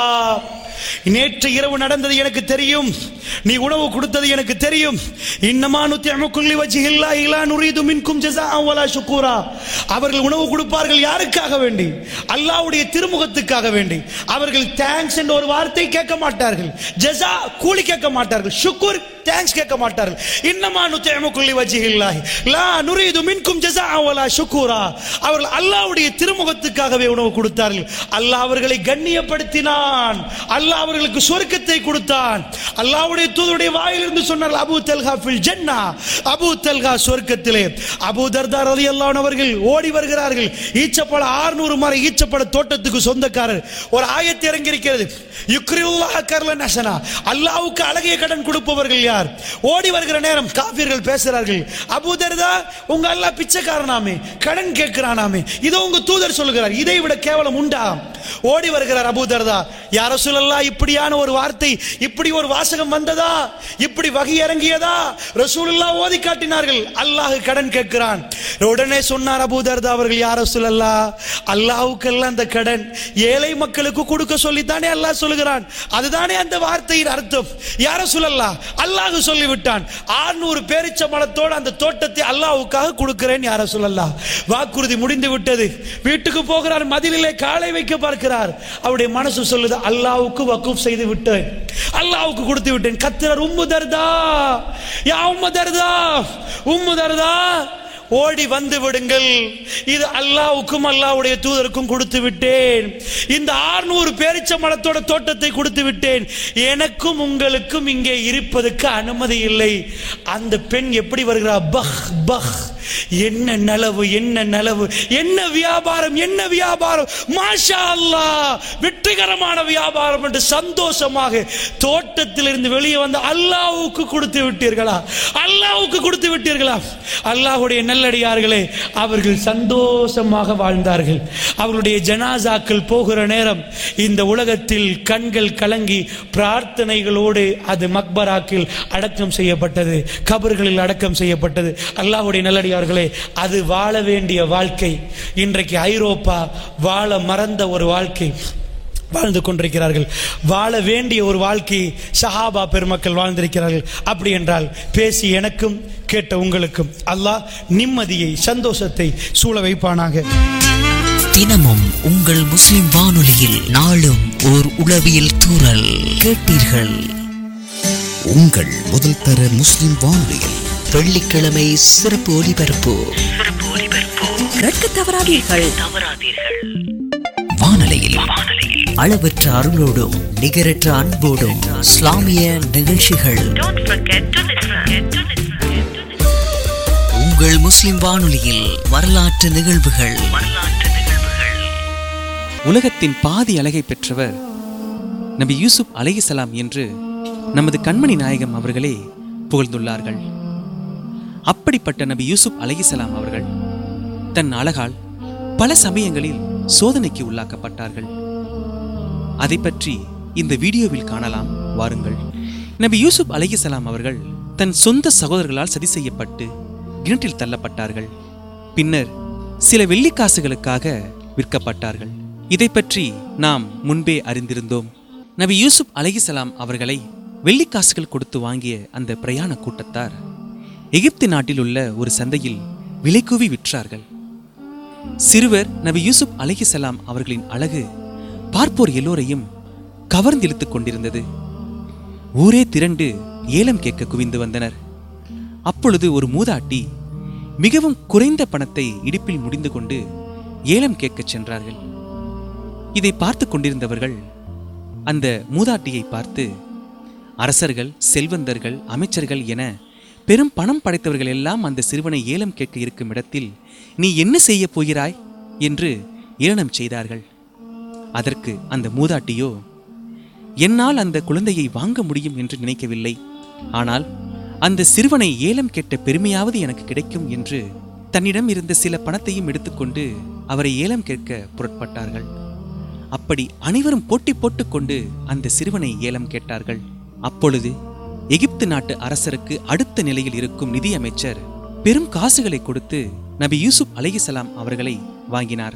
நேற்று இரவு நடந்தது எனக்கு தெரியும் நீ உணவு கொடுத்தது எனக்கு தெரியும் இன்னமா நுத்தியமுக்குள்ளி வச்சு இல்லா இல்லா நுரீது மின்கும் ஜஸா வலா ஷுக்கூரா அவர்கள் உணவு கொடுப்பார்கள் யாருக்காக வேண்டி அல்லாஹ்வுடைய திருமுகத்துக்காக வேண்டி அவர்கள் தேங்க்ஸ் என்ற ஒரு வார்த்தை கேட்க மாட்டார்கள் ஜஸா கூலி கேட்க மாட்டார்கள் ஷுக்கூர் தேங்க்ஸ் கேட்க மாட்டார்கள் இன்னமா நுத்தியமுக்குள்ளி வச்சு இல்லாஹி லா நுரீது மின்கும் ஜஸா வலா ஷுக்கூரா அவர்கள் அல்லாஹ்வுடைய திருமுகத்துக்காகவே உணவு கொடுத்தார்கள் அல்லாஹ் அவர்களை கண்ணியப்படுத்தினான் அல்லாஹ் அவர்களுக்கு சொர்க்கத்தை கொடுத்தான் அல்லாஹ்வுடைய தூதருடைய வாயிலிருந்து சொன்னார் அபூ தல்ஹா ஃபில் ஜன்னா அபூ தல்ஹா சொர்க்கத்திலே அபூ தர்தா ரலியல்லாஹு அவர்கள் ஓடி வருகிறார்கள் ஈச்சப்பழ 600 மர ஈச்சப்பழ தோட்டத்துக்கு சொந்தக்காரர் ஒரு ஆயத்து இறங்கி இருக்கிறது யுக்ரியுல்லாஹ் கர்ல நசனா அல்லாஹ்வுக்கு அழகிய கடன் கொடுப்பவர்கள் யார் ஓடி வருகிற நேரம் காஃபிர்கள் பேசுகிறார்கள் அபூ தர்தா உங்க அல்லாஹ் பிச்சைக்காரனாமே கடன் கேட்கிறானாமே இதோ உங்க தூதர் சொல்லுகிறார் இதை விட கேவலம் உண்டா ஓடி வருகிறார் அபூ தர்தா யார சொல்லலாம் இப்படியான ஒரு வார்த்தை இப்படி ஒரு வாசகம் வந்ததா இப்படி வகை இறங்கியதா ரசூலுல்லா ஓதி காட்டினார்கள் அல்லாஹ் கடன் கேட்கிறான் உடனே சொன்னார் அபூ தர்தா அவர்கள் யார சொல்லல்லா அல்லாஹ்வுக்கெல்லாம் அந்த கடன் ஏழை மக்களுக்கு கொடுக்க சொல்லித்தானே அல்லாஹ் சொல்லுகிறான் அதுதானே அந்த வார்த்தையின் அர்த்தம் யார சொல்லலாம் அல்லாஹ் சொல்லிவிட்டான் 600 பேரிச்ச மலத்தோடு அந்த தோட்டத்தை அல்லாஹ்வுக்காக கொடுக்கிறேன் யார சொல்லலாம் வாக்குறுதி முடிந்து விட்டது வீட்டுக்கு போகிறார் மதிலிலே காலை வைக்க பார்க்கிறார் அவருடைய மனசு சொல்லுது அல்லாஹ்வுக்கு வக்கூப் செய்து விட்டேன் அல்லாஹ்வுக்கு கொடுத்து விட்டேன் கத்திரர் உம்மு தர்தா யா உம்மு தர்தா உம்மு தர்தா ஓடி வந்து விடுங்கள் இது அல்லாவுக்கும் அல்லாவுடைய தூதருக்கும் கொடுத்து விட்டேன் இந்த 600 பேரிச்ச மரத்தோட தோட்டத்தை கொடுத்து விட்டேன் எனக்கும் உங்களுக்கும் இங்கே இருப்பதற்கு அனுமதி இல்லை அந்த பெண் எப்படி வருகிறா பஹ் பஹ் என்ன நலவு என்ன நலவு என்ன வியாபாரம் என்ன வியாபாரம் மாஷா அல்லாஹ் வெற்றிகரமான வியாபாரம் என்று சந்தோஷமாக தோட்டத்திலிருந்து வெளியே வந்து அல்லாஹ்வுக்கு கொடுத்து விட்டீர்களா அல்லாஹ்வுக்கு கொடுத்து விட்டீர்களா அல்லாஹ்வுடைய நல்லடியார்களே அவர்கள் சந்தோஷமாக வாழ்ந்தார்கள் அவர்களுடைய ஜனாசாக்கள் போகிற நேரம் இந்த உலகத்தில் கண்கள் கலங்கி பிரார்த்தனைகளோடு அது மக்பராக்கில் அடக்கம் செய்யப்பட்டது கபர்களில் அடக்கம் செய்யப்பட்டது அல்லாஹ்வுடைய நல்லடியார்களே அது வாழ வேண்டிய வாழ்க்கை இன்றைக்கு ஐரோப்பா வாழ மறந்த ஒரு வாழ்க்கை வாழ்ந்து கொண்டிருக்கிறார்கள் வாழ வேண்டிய ஒரு வாழ்க்கையை சஹாபா பெருமக்கள் வாழ்ந்திருக்கிறார்கள் அப்படி என்றால் பேசி எனக்கும் கேட்ட உங்களுக்கும் அல்லாஹ் நிம்மதியை சந்தோஷத்தை சூழ வைப்பானாக தினமும் உங்கள் முஸ்லிம் வானொலியில் நாளும் ஓர் உளவியல் தூறல் கேட்டீர்கள் உங்கள் முதல் தர முஸ்லிம் வானொலியில் வெள்ளிக்கிழமை சிறப்பு ஒலிபரப்பு கேட்க தவறாதீர்கள் வானொலியில் அளவற்ற அருளோடும் நிகரற்ற அன்போடும் இஸ்லாமிய நிகழ்ச்சிகள் உங்கள் முஸ்லிம் வானொலியில் வரலாற்று நிகழ்வுகள் உலகத்தின் பாதி அழகை பெற்றவர் நபி யூசுப் அலைஹிசலாம் என்று நமது கண்மணி நாயகம் அவர்களே புகழ்ந்துள்ளார்கள் அப்படிப்பட்ட நபி யூசுப் அலைஹிசலாம் அவர்கள் தன் அழகால் பல சமயங்களில் சோதனைக்கு உள்ளாக்கப்பட்டார்கள் அதை பற்றி இந்த வீடியோவில் காணலாம் வாருங்கள் நபி யூசுப் அலைஹிசலாம் அவர்கள் தன் சொந்த சகோதரர்களால் சதி செய்யப்பட்டு கிணற்றில் தள்ளப்பட்டார்கள் பின்னர் சில வெள்ளிக்காசுகளுக்காக விற்கப்பட்டார்கள் இதை பற்றி நாம் முன்பே அறிந்திருந்தோம் நபி யூசுப் அலைஹிசலாம் அவர்களை வெள்ளிக்காசுகள் கொடுத்து வாங்கிய அந்த பிரயாண கூட்டத்தார் எகிப்து நாட்டில் உள்ள ஒரு சந்தையில் விலைக்கூவி விற்றார்கள் சிறுவர் நபி யூசுப் அலைஹிசலாம் அவர்களின் அழகு பார்ப்போர் எல்லோரையும் கவர்ந்திழுத்துக் கொண்டிருந்தது ஊரே திரண்டு ஏலம் கேட்க குவிந்து வந்தனர் அப்பொழுது ஒரு மூதாட்டி மிகவும் குறைந்த பணத்தை இடுப்பில் முடிந்து கொண்டு ஏலம் கேட்கச் சென்றார்கள் இதை பார்த்து கொண்டிருந்தவர்கள் அந்த மூதாட்டியை பார்த்து அரசர்கள் செல்வந்தர்கள் அமைச்சர்கள் என பெரும் பணம் படைத்தவர்கள் எல்லாம் அந்த சிறுவனை ஏலம் கேட்க இருக்கும் இடத்தில் நீ என்ன செய்யப் போகிறாய் என்று ஏளனம் செய்தார்கள் அதற்கு அந்த மூதாட்டியோ என்னால் அந்த குழந்தையை வாங்க முடியும் என்று நினைக்கவில்லை ஆனால் அந்த சிறுவனை ஏலம் கேட்ட பெருமையாவது எனக்கு கிடைக்கும் என்று தன்னிடம் இருந்த சில பணத்தையும் எடுத்துக்கொண்டு அவரை ஏலம் கேட்க புறப்பட்டார்கள் அப்படி அனைவரும் போட்டி போட்டுக்கொண்டு அந்த சிறுவனை ஏலம் கேட்டார்கள் அப்பொழுது எகிப்து நாட்டு அரசருக்கு அடுத்த நிலையில் இருக்கும் நிதியமைச்சர் பெரும் காசுகளை கொடுத்து நபி யூசுப் அலைஹிசலாம் அவர்களை வாங்கினார்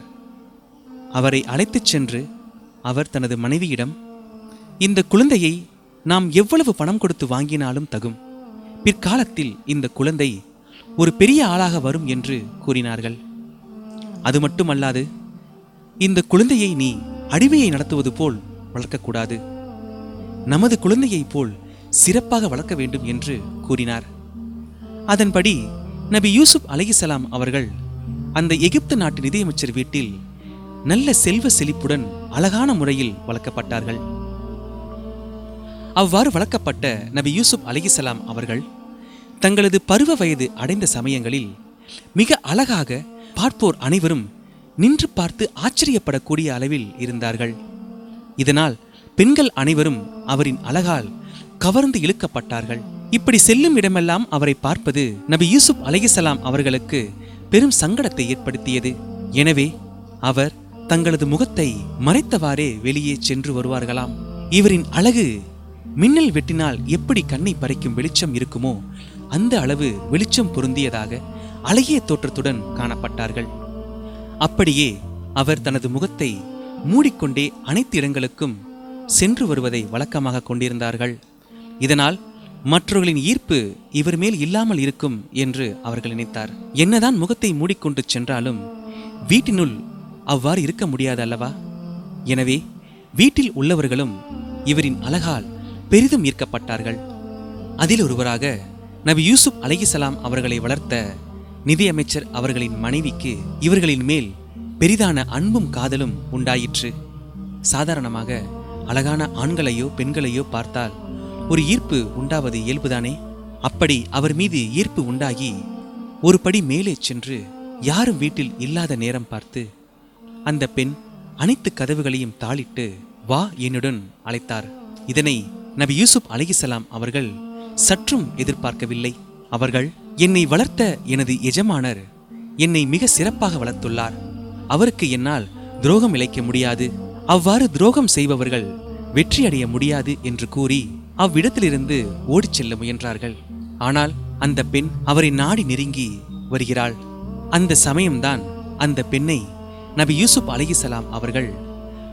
அவரை அழைத்துச் சென்று அவர் தனது மனைவியிடம் இந்த குழந்தையை நாம் எவ்வளவு பணம் கொடுத்து வாங்கினாலும் தகும் பிற்காலத்தில் இந்த குழந்தை ஒரு பெரிய ஆளாக வரும் என்று கூறினார்கள் அது மட்டுமல்லாது இந்த குழந்தையை நீ அடிமையை நடத்துவது போல் வளர்க்கக்கூடாது நமது குழந்தையைப் போல் சிறப்பாக வளர்க்க வேண்டும் என்று கூறினார் அதன்படி நபி யூசுப் அலைஹிசலாம் அவர்கள் அந்த எகிப்து நாட்டு நிதியமைச்சர் வீட்டில் நல்ல செல்வ செழிப்புடன் அழகான முறையில் வளர்க்கப்பட்டார்கள் அவ்வாறு வளர்க்கப்பட்ட நபி யூசுப் அலைஹிசலாம் அவர்கள் தங்களது பருவ வயது அடைந்த சமயங்களில் மிக அழகாக பார்ப்போர் அனைவரும் நின்று பார்த்து ஆச்சரியப்படக்கூடிய அளவில் இருந்தார்கள் இதனால் பெண்கள் அனைவரும் அவரின் அழகால் கவர்ந்து இழுக்கப்பட்டார்கள் இப்படி செல்லும் இடமெல்லாம் அவரை பார்ப்பது நபி யூசுப் அலைஹிசலாம் அவர்களுக்கு பெரும் சங்கடத்தை ஏற்படுத்தியது எனவே அவர் தங்களது முகத்தை மறைத்தவாறே வெளியே சென்று வருவார்களாம் இவரின் அழகு மின்னல் வெட்டினால் எப்படி கண்ணை பறிக்கும் வெளிச்சம் இருக்குமோ அந்த அளவு வெளிச்சம் பொருந்தியதாக அழகிய தோற்றத்துடன் காணப்பட்டார்கள் அப்படியே அவர் தனது முகத்தை மூடிக்கொண்டே அனைத்து இடங்களுக்கும் சென்று வருவதை வழக்கமாக கொண்டிருந்தார்கள் இதனால் மற்றவர்களின் ஈர்ப்பு இவர் மேல் இல்லாமல் இருக்கும் என்று அவர்கள் நினைத்தார் என்னதான் முகத்தை மூடிக்கொண்டு சென்றாலும் வீட்டினுள் அவ்வாறு இருக்க முடியாது அல்லவா எனவே வீட்டில் உள்ளவர்களும் இவரின் அழகால் பெரிதும் ஈர்க்கப்பட்டார்கள் அதில் ஒருவராக நபி யூசுப் அலைஹிசலாம் அவர்களை வளர்த்த நிதியமைச்சர் அவர்களின் மனைவிக்கு இவர்களின் மேல் பெரிதான அன்பும் காதலும் உண்டாயிற்று சாதாரணமாக அழகான ஆண்களையோ பெண்களையோ பார்த்தால் ஒரு ஈர்ப்பு உண்டாவது இயல்புதானே அப்படி அவர் மீது ஈர்ப்பு உண்டாகி ஒரு படி மேலே சென்று யாரும் வீட்டில் இல்லாத நேரம் பார்த்து அந்த பெண் அனைத்து கதவுகளையும் தாளிட்டு வா என்னுடன் அழைத்தார் இதனை நபி யூசுப் அலைஹிசலாம் அவர்கள் சற்றும் எதிர்பார்க்கவில்லை அவர்கள் என்னை வளர்த்த எனது எஜமானர் என்னை மிக சிறப்பாக வளர்த்துள்ளார் அவருக்கு என்னால் துரோகம் இழைக்க முடியாது அவ்வாறு துரோகம் செய்பவர்கள் வெற்றியடைய முடியாது என்று கூறி அவ்விடத்திலிருந்து ஓடிச் செல்ல முயன்றார்கள் ஆனால் அந்த பெண் அவரை நாடி நெருங்கி வருகிறாள் அந்த சமயம்தான் அந்த பெண்ணை நபி யூசுப் அலைஹிசலாம் அவர்கள்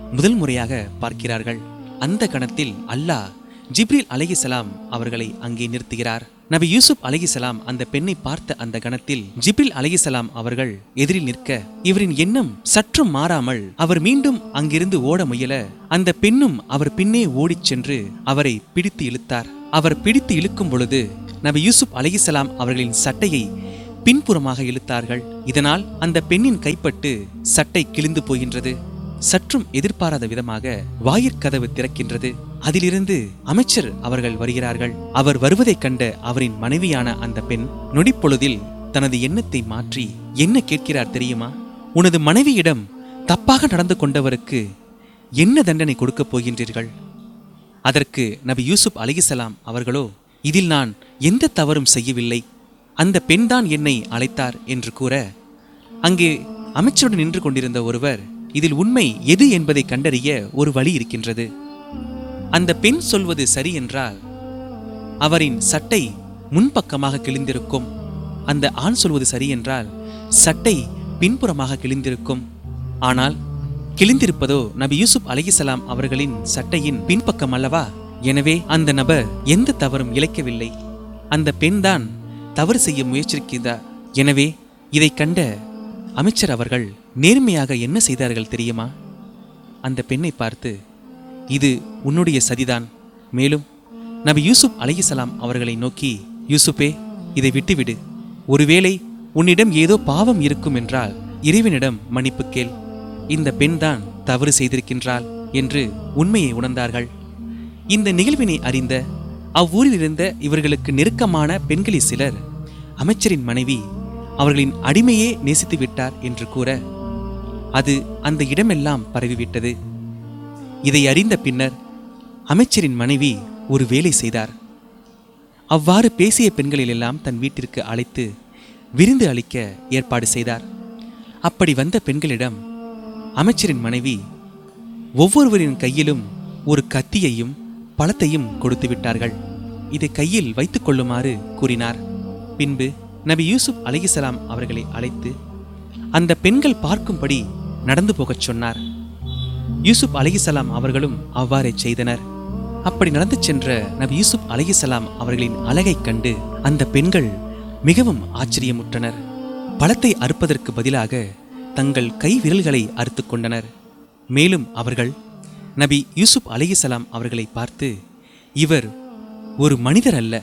முதல் முறையாக பார்க்கிறார்கள் அந்த கணத்தில் அல்லாஹ் ஜிப்ரில் அலைஹிசலாம் அவர்களை அங்கே நிறுத்துகிறார் நபி யூசுப் அலைஹிசலாம் அந்த பெண்ணை பார்த்த அந்த கணத்தில் ஜிப்ரில் அலைஹிசலாம் அவர்கள் எதிரில் நிற்க இவரின் எண்ணம் சற்றும் மாறாமல் அவர் மீண்டும் அங்கிருந்து ஓட முயல அந்த பெண்ணும் அவர் பின்னே ஓடிச் சென்று அவரை பிடித்து இழுத்தார் அவர் பிடித்து இழுக்கும் பொழுது நபி யூசுப் அலைஹிசலாம் அவர்களின் சட்டையை பின்புறமாக இழுத்தார்கள் இதனால் அந்த பெண்ணின் கைப்பட்டு சட்டை கிழிந்து போகின்றது சற்றும் எதிர்பாராத விதமாக வாயிற்கதவு திறக்கின்றது அதிலிருந்து அமைச்சர் அவர்கள் வருகிறார்கள் அவர் வருவதைக் கண்ட அவரின் மனைவியான அந்த பெண் நொடிப்பொழுதில் தனது எண்ணத்தை மாற்றி என்ன கேட்கிறார் தெரியுமா உனது மனைவியிடம் தப்பாக நடந்து கொண்டவருக்கு என்ன தண்டனை கொடுக்கப் போகின்றீர்கள் அதற்கு நபி யூசுப் அலிகிசலாம் அவர்களோ இதில் நான் எந்த தவறும் செய்யவில்லை அந்த பெண்தான் என்னை அழைத்தார் என்று கூற அங்கே அமைச்சருடன் நின்று கொண்டிருந்த ஒருவர் இதில் உண்மை எது என்பதை கண்டறிய ஒரு வழி இருக்கின்றது அந்த பெண் சொல்வது சரி என்றால் அவரின் சட்டை முன்பக்கமாக கிழிந்திருக்கும் அந்த ஆண் சொல்வது சரி என்றால் சட்டை பின்புறமாக கிழிந்திருக்கும் ஆனால் கிழிந்திருப்பதோ நபி யூசுப் அலைஹிசலாம் அவர்களின் சட்டையின் பின்பக்கம் அல்லவா எனவே அந்த நபர் எந்த தவறும் இழைக்கவில்லை அந்த பெண்தான் தவறு செய்ய முயற்சிக்கிறார் எனவே இதை கண்ட அமைச்சர் அவர்கள் நேர்மையாக என்ன செய்தார்கள் தெரியுமா அந்த பெண்ணை பார்த்து இது உன்னுடைய சதிதான் மேலும் நபி யூசுப் அலைஹிசலாம் அவர்களை நோக்கி யூசுப்பே இதை விட்டுவிடு ஒருவேளை உன்னிடம் ஏதோ பாவம் இருக்கும் என்றால் இறைவனிடம் மன்னிப்பு கேள் இந்த பெண்தான் தவறு செய்திருக்கின்றாள் என்று உண்மையை உணர்ந்தார்கள் இந்த நிகழ்வினை அறிந்த அவ்வூரில் இருந்த இவர்களுக்கு நெருக்கமான பெண்களில் சிலர் அமைச்சரின் மனைவி அவர்களின் அடிமையே நேசித்து விட்டார் என்று கூற அது அந்த இடமெல்லாம் பரவிவிட்டது இதை அறிந்த பின்னர் அமைச்சரின் மனைவி ஒரு வேலை செய்தார் அவ்வாறு பேசிய பெண்களிலெல்லாம் தன் வீட்டிற்கு அழைத்து விருந்து அளிக்க ஏற்பாடு செய்தார் அப்படி வந்த பெண்களிடம் அமைச்சரின் மனைவி ஒவ்வொருவரின் கையிலும் ஒரு கத்தியையும் பழத்தையும் கொடுத்து விட்டார்கள் இதை கையில் வைத்துக் கொள்ளுமாறு கூறினார் பின்பு நபி யூசுப் அலைஹிசலாம் அவர்களை அழைத்து அந்த பெண்கள் பார்க்கும்படி நடந்து போகச் சொன்னார் யூசுப் அலைஹிசலாம் அவர்களும் அவ்வாறே செய்தனர் அப்படி நடந்து சென்ற நபி யூசுப் அலைஹிசலாம் அவர்களின் அழகைக் கண்டு அந்த பெண்கள் மிகவும் ஆச்சரியமுற்றனர் பழத்தை அறுப்பதற்கு பதிலாக தங்கள் கை விரல்களை அறுத்துக் கொண்டனர் மேலும் அவர்கள் நபி யூசுப் அலைஹிசலாம் அவர்களை பார்த்து இவர் ஒரு மனிதர் அல்ல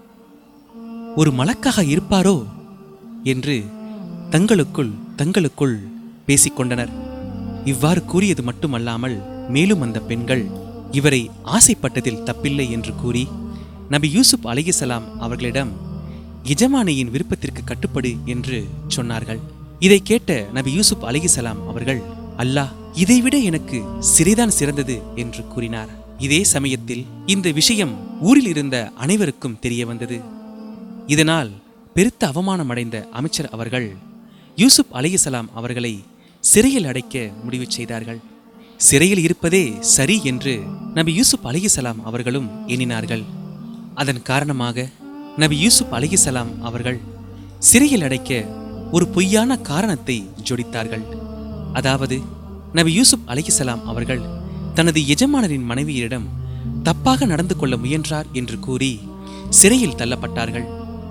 ஒரு மலக்காக இருப்பாரோ என்று தங்களுக்குள் தங்களுக்குள் பேசிக்கொண்டனர் இவ்வாறு கூறியது மட்டுமல்லாமல் மேலும் அந்த பெண்கள் இவரை ஆசைப்பட்டதில் தப்பில்லை என்று கூறி நபி யூசுப் அலைஹிசலாம் அவர்களிடம் எஜமானியின் விருப்பத்திற்கு கட்டுப்படு என்று சொன்னார்கள் இதை கேட்ட நபி யூசுப் அலைஹிசலாம் அவர்கள் அல்லாஹ் இதைவிட எனக்கு சிறைதான் சிறந்தது என்று கூறினார் இதே சமயத்தில் இந்த விஷயம் ஊரில் இருந்த அனைவருக்கும் தெரிய வந்தது இதனால் பெருத்த அவமானம் அடைந்த அமைச்சர் அவர்கள் யூசுப் அலைஹிசலாம் அவர்களை சிறையில் அடைக்க முடிவு செய்தார்கள் சிறையில் இருப்பதே சரி என்று நபி யூசுப் அலைஹிசலாம் அவர்களும் எண்ணினார்கள் அதன் காரணமாக நபி யூசுப் அலைஹிசலாம் அவர்கள் சிறையில் அடைக்க ஒரு பொய்யான காரணத்தை ஜோடித்தார்கள் அதாவது நபி யூசுப் அலைஹிசலாம் அவர்கள் தனது எஜமானரின் மனைவியரிடம் தப்பாக நடந்து கொள்ள முயன்றார் என்று கூறி சிறையில் தள்ளப்பட்டார்கள்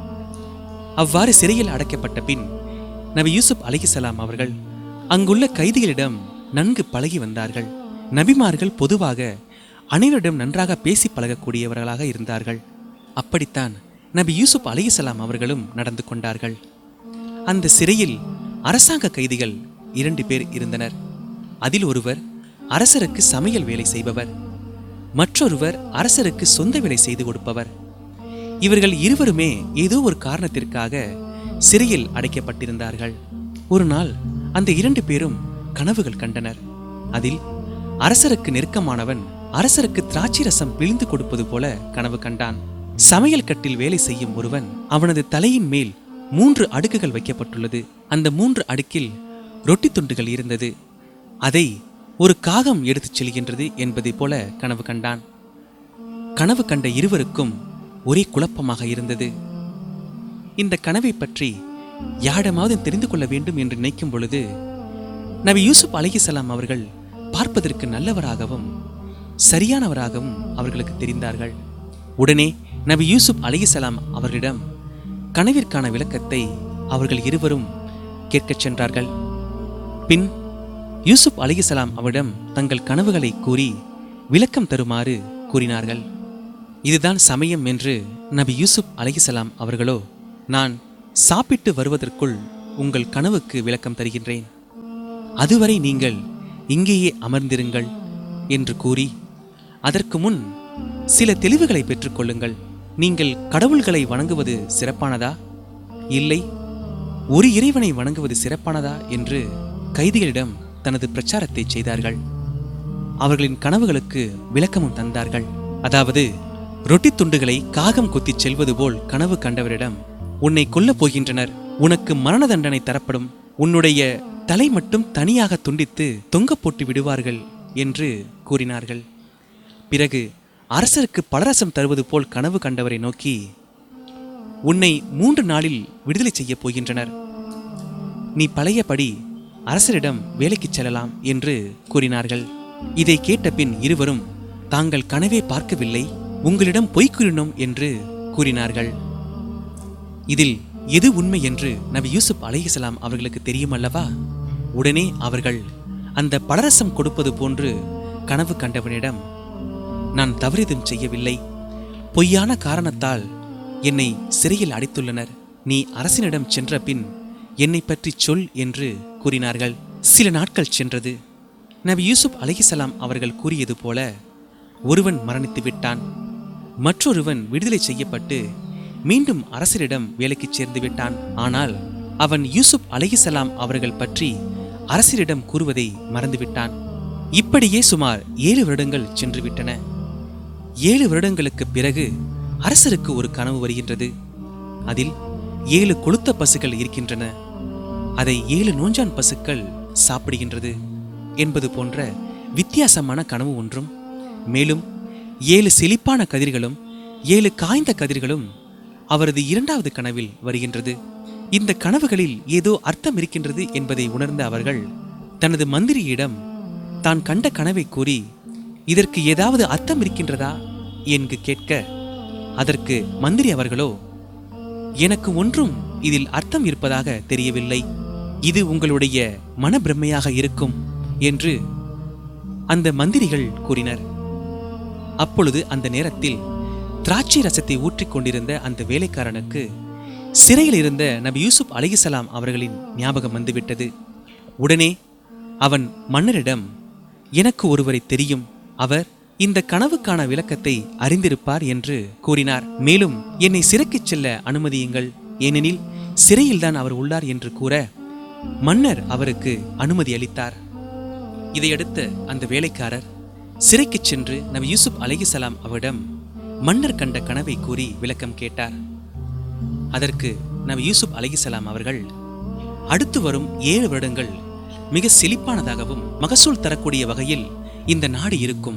அவ்வாறு சிறையில் அடைக்கப்பட்ட பின் நபி யூசுப் அலைஹிசலாம் அவர்கள் அங்குள்ள கைதிகளிடம் நன்கு பழகி வந்தார்கள் நபிமார்கள் பொதுவாக அனைவரிடம் நன்றாக பேசி பழகக்கூடியவர்களாக இருந்தார்கள் அப்படித்தான் நபி யூசுப் அலைஹிசலாம் அவர்களும் நடந்து கொண்டார்கள் அந்த சிறையில் அரசாங்க கைதிகள் இரண்டு பேர் இருந்தனர் அதில் ஒருவர் அரசருக்கு சமையல் வேலை செய்பவர் மற்றொருவர் அரசருக்கு சொந்த வேலை செய்து கொடுப்பவர் இவர்கள் இருவருமே ஏதோ ஒரு காரணத்திற்காக சிறையில் அடைக்கப்பட்டிருந்தார்கள் ஒரு நாள் அந்த இரண்டு பேரும் கனவுகள் கண்டனர் அதில் அரசருக்கு நெருக்கமானவன் அரசருக்கு திராட்சை ரசம் பிழிந்து கொடுப்பது போல கனவு கண்டான் சமையல் கட்டில் வேலை செய்யும் ஒருவன் அவனது தலையின் மேல் மூன்று அடுக்குகள் வைக்கப்பட்டுள்ளது அந்த மூன்று அடுக்கில் ரொட்டி துண்டுகள் இருந்தது அதை ஒரு காகம் எடுத்துச் செல்கின்றது என்பதை போல கனவு கண்டான் கனவு கண்ட இருவருக்கும் ஒரே குழப்பமாக இருந்தது இந்த கனவை பற்றி யாரிடமாவது தெரிந்து கொள்ள வேண்டும் என்று நினைக்கும் பொழுது நபி யூசுப் அலைஹிசலாம் அவர்கள் பார்ப்பதற்கு நல்லவராகவும் சரியானவராகவும் அவர்களுக்கு தெரிந்தார்கள் உடனே நபி யூசுப் அலைஹிஸ்ஸலாம் அவர்களிடம் கனவிற்கான விளக்கத்தை அவர்கள் இருவரும் கேட்கச் சென்றார்கள் பின் யூசுப் அலைஹிஸ்ஸலாம் அவரிடம் தங்கள் கனவுகளை கூறி விளக்கம் தருமாறு கூறினார்கள் இதுதான் சமயம் என்று நபி யூசுப் அலைஹிஸ்ஸலாம் அவர்களோ நான் சாப்பிட்டு வருவதற்குள் உங்கள் கனவுக்கு விளக்கம் தருகின்றேன் அதுவரை நீங்கள் இங்கேயே அமர்ந்திருங்கள் என்று கூறி அதற்கு முன் சில தெளிவுகளை பெற்றுக்கொள்ளுங்கள் நீங்கள் கடவுள்களை வணங்குவது சிறப்பானதா இல்லை ஒரு இறைவனை வணங்குவது சிறப்பானதா என்று கைதிகளிடம் தனது பிரச்சாரத்தை செய்தார்கள் அவர்களின் கனவுகளுக்கு விளக்கமும் தந்தார்கள் அதாவது ரொட்டி துண்டுகளை காகம் கொத்திச் செல்வது போல் கனவு கண்டவரிடம் உன்னை கொல்லப் போகின்றனர் உனக்கு மரண தண்டனை தரப்படும் உன்னுடைய தலை மட்டும் தனியாக துண்டித்து தொங்க போட்டு விடுவார்கள் என்று கூறினார்கள் பிறகு அரசருக்கு பலரசம் தருவது போல் கனவு கண்டவரை நோக்கி உன்னை மூன்று நாளில் விடுதலை செய்யப் போகின்றனர் நீ பழையபடி அரசரிடம் வேலைக்குச் செல்லலாம் என்று கூறினார்கள் இதை கேட்ட பின் இருவரும் தாங்கள் கனவே பார்க்கவில்லை உங்களிடம் பொய் கூறினோம் என்று கூறினார்கள் இதில் எது உண்மை என்று நபி யூசுப் அலைஹிஸ்ஸலாம் அவர்களுக்கு தெரியுமல்லவா உடனே அவர்கள் அந்த பலரசம் கொடுப்பது போன்று கனவு கண்டவனிடம் நான் தவறிதும் செய்யவில்லை பொய்யான காரணத்தால் என்னை சிறையில் அடைத்துள்ளனர் நீ அரசினிடம் சென்ற பின் என்னை பற்றி சொல் என்று கூறினார்கள் சில நாட்கள் சென்றது நபி யூசுப் அலைஹிஸ்ஸலாம் அவர்கள் கூறியது போல ஒருவன் மரணித்து விட்டான் மற்றொருவன் விடுதலை செய்யப்பட்டு மீண்டும் அரசரிடம் வேலைக்குச் சேர்ந்து விட்டான் ஆனால் அவன் யூசுப் அலைஹிஸ்ஸலாம் அவர்கள் பற்றி அரசரிடம் கூறுவதை மறந்துவிட்டான் இப்படியே சுமார் ஏழு வருடங்கள் சென்று விட்டன ஏழு வருடங்களுக்கு பிறகு அரசருக்கு ஒரு கனவு வருகின்றது அதில் ஏழு கொளுத்த பசுக்கள் இருக்கின்றன அதை ஏழு நோஞ்சான் பசுக்கள் சாப்பிடுகின்றது என்பது போன்ற வித்தியாசமான கனவு ஒன்றும் மேலும் ஏழு செழிப்பான கதிர்களும் ஏழு காய்ந்த கதிர்களும் அவரது இரண்டாவது கனவில் வருகின்றது இந்த கனவுகளில் ஏதோ அர்த்தம் இருக்கின்றது என்பதை உணர்ந்த அவர்கள் தனது மந்திரியிடம் தான் கண்ட கனவை கூறி இதற்கு ஏதாவது அர்த்தம் இருக்கின்றதா என்று கேட்க அதற்கு மந்திரி அவர்களோ எனக்கு ஒன்றும் இதில் அர்த்தம் இருப்பதாக தெரியவில்லை இது உங்களுடைய மனப்பிரமையாக இருக்கும் என்று அந்த மந்திரிகள் கூறினர் அப்பொழுது அந்த நேரத்தில் திராட்சை ரசத்தை ஊற்றிக் கொண்டிருந்த அந்த வேலைக்காரனுக்கு சிறையில் இருந்த நபி யூசுப் அலைஹிஸ்ஸலாம் அவர்களின் ஞாபகம் வந்துவிட்டது உடனே அவன் மன்னரிடம் எனக்கு ஒருவரை தெரியும் அவர் இந்த கனவுக்கான விளக்கத்தை அறிந்திருப்பார் என்று கூறினார் மேலும் என்னை சிறைக்குச் செல்ல அனுமதியுங்கள் ஏனெனில் சிறையில்தான் அவர் உள்ளார் என்று கூற மன்னர் அவருக்கு அனுமதி அளித்தார் இதையடுத்து அந்த வேலைக்காரர் சிறைக்குச் சென்று நபி யூசுப் அலைஹிஸ்ஸலாம் அவரிடம் மன்னர் கண்ட கனவை கூறி விளக்கம் கேட்டார் அதற்கு நபி யூசுப் அலைஹிஸ்ஸலாம் அவர்கள் அடுத்து வரும் ஏழு வருடங்கள் மிக செழிப்பானதாகவும் மகசூல் தரக்கூடிய வகையில் இந்த நாடு இருக்கும்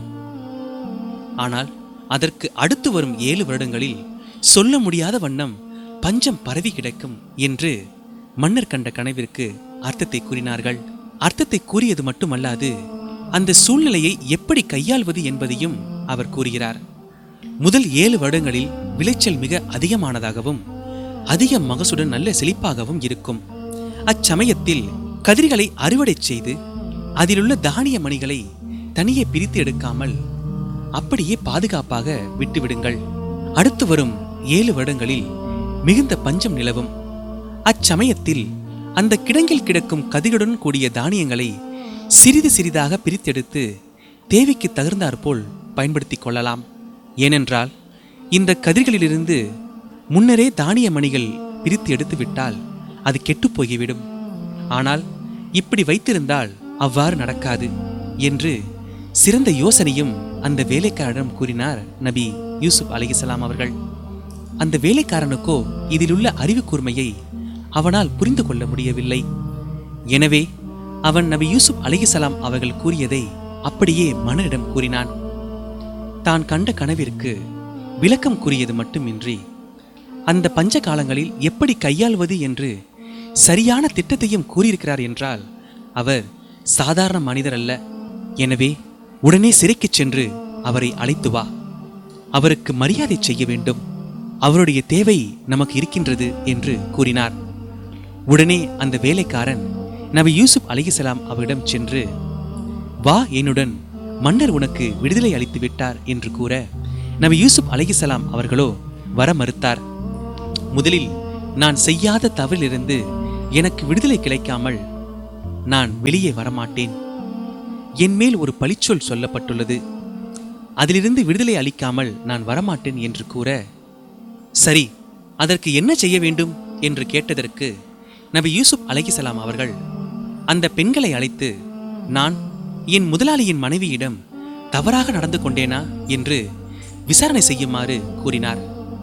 ஆனால் அதற்கு அடுத்து வரும் ஏழு வருடங்களில் சொல்ல முடியாத வண்ணம் பஞ்சம் பரவி கிடக்கும் என்று மன்னர் கண்ட கனவிற்கு அர்த்தத்தை கூறினார்கள் அர்த்தத்தை கூறியது மட்டுமல்லாது அந்த சூழ்நிலையை எப்படி கையாள்வது என்பதையும் அவர் கூறுகிறார் முதல் ஏழு வருடங்களில் விளைச்சல் மிக அதிகமானதாகவும் அதிக மகசுடன் நல்ல செழிப்பாகவும் இருக்கும் அச்சமயத்தில் கதிர்களை அறுவடை செய்து அதிலுள்ள தானிய மணிகளை தனியே பிரித்து எடுக்காமல் அப்படியே பாதுகாப்பாக விட்டுவிடுங்கள் அடுத்து வரும் ஏழு வருடங்களில் மிகுந்த பஞ்சம் நிலவும் அச்சமயத்தில் அந்த கிடங்கில் கிடக்கும் கதிர்களுடன் கூடிய தானியங்களை சிறிது சிறிதாக பிரித்தெடுத்து தேவைக்கு தகுந்தாற்போல் பயன்படுத்திக் கொள்ளலாம் ஏனென்றால் இந்த கதிர்களிலிருந்து முன்னரே தானிய மணிகள் பிரித்து எடுத்து விட்டால் அது கெட்டுப் போய்விடும் ஆனால் இப்படி வைத்திருந்தால் அவ்வாறு நடக்காது என்று சிறந்த யோசனையும் அந்த வேலைக்காரனிடம் கூறினார் நபி யூசுப் அலைஹிஸ்ஸலாம் அவர்கள் அந்த வேலைக்காரனுக்கோ இதிலுள்ள அறிவு கூர்மையை அவனால் புரிந்து கொள்ள முடியவில்லை எனவே அவன் நபி யூசுப் அலைஹிஸ்ஸலாம் அவர்கள் கூறியதை அப்படியே மன்னரிடம் கூறினான் தான் கண்ட கனவிற்கு விளக்கம் கூறியது மட்டுமின்றி அந்த பஞ்ச காலங்களில் எப்படி கையாள்வது என்று சரியான திட்டத்தையும் கூறியிருக்கிறார் என்றால் அவர் சாதாரண மனிதர் அல்ல எனவே உடனே சிறைக்குச் சென்று அவரை அழைத்து வா அவருக்கு மரியாதை செய்ய வேண்டும் அவருடைய தேவை நமக்கு இருக்கின்றது என்று கூறினார் உடனே அந்த வேலைக்காரன் நபி யூசுப் அலைஹிஸ்ஸலாம் அவரிடம் சென்று வா என்னுடன் மன்னர் உனக்கு விடுதலை அளித்து விட்டார் என்று கூற நபி யூசுப் அலைஹிஸ்ஸலாம் அவர்களோ வர மறுத்தார் முதலில் நான் செய்யாத தவறிலிருந்து எனக்கு விடுதலை கிடைக்காமல் நான் வெளியே வரமாட்டேன் என் மேல் ஒரு பழிச்சொல் சொல்லப்பட்டுள்ளது அதிலிருந்து விடுதலை அளிக்காமல் நான் வரமாட்டேன் என்று கூற சரி அதற்கு என்ன செய்ய வேண்டும் என்று கேட்டதற்கு நபி யூசுப் அலைஹிசலாம் அவர்கள் அந்த பெண்களை அழைத்து நான் என் முதலாளியின் மனைவியிடம் தவறாக நடந்து கொண்டேனா என்று விசாரணை செய்யுமாறு கூறினார்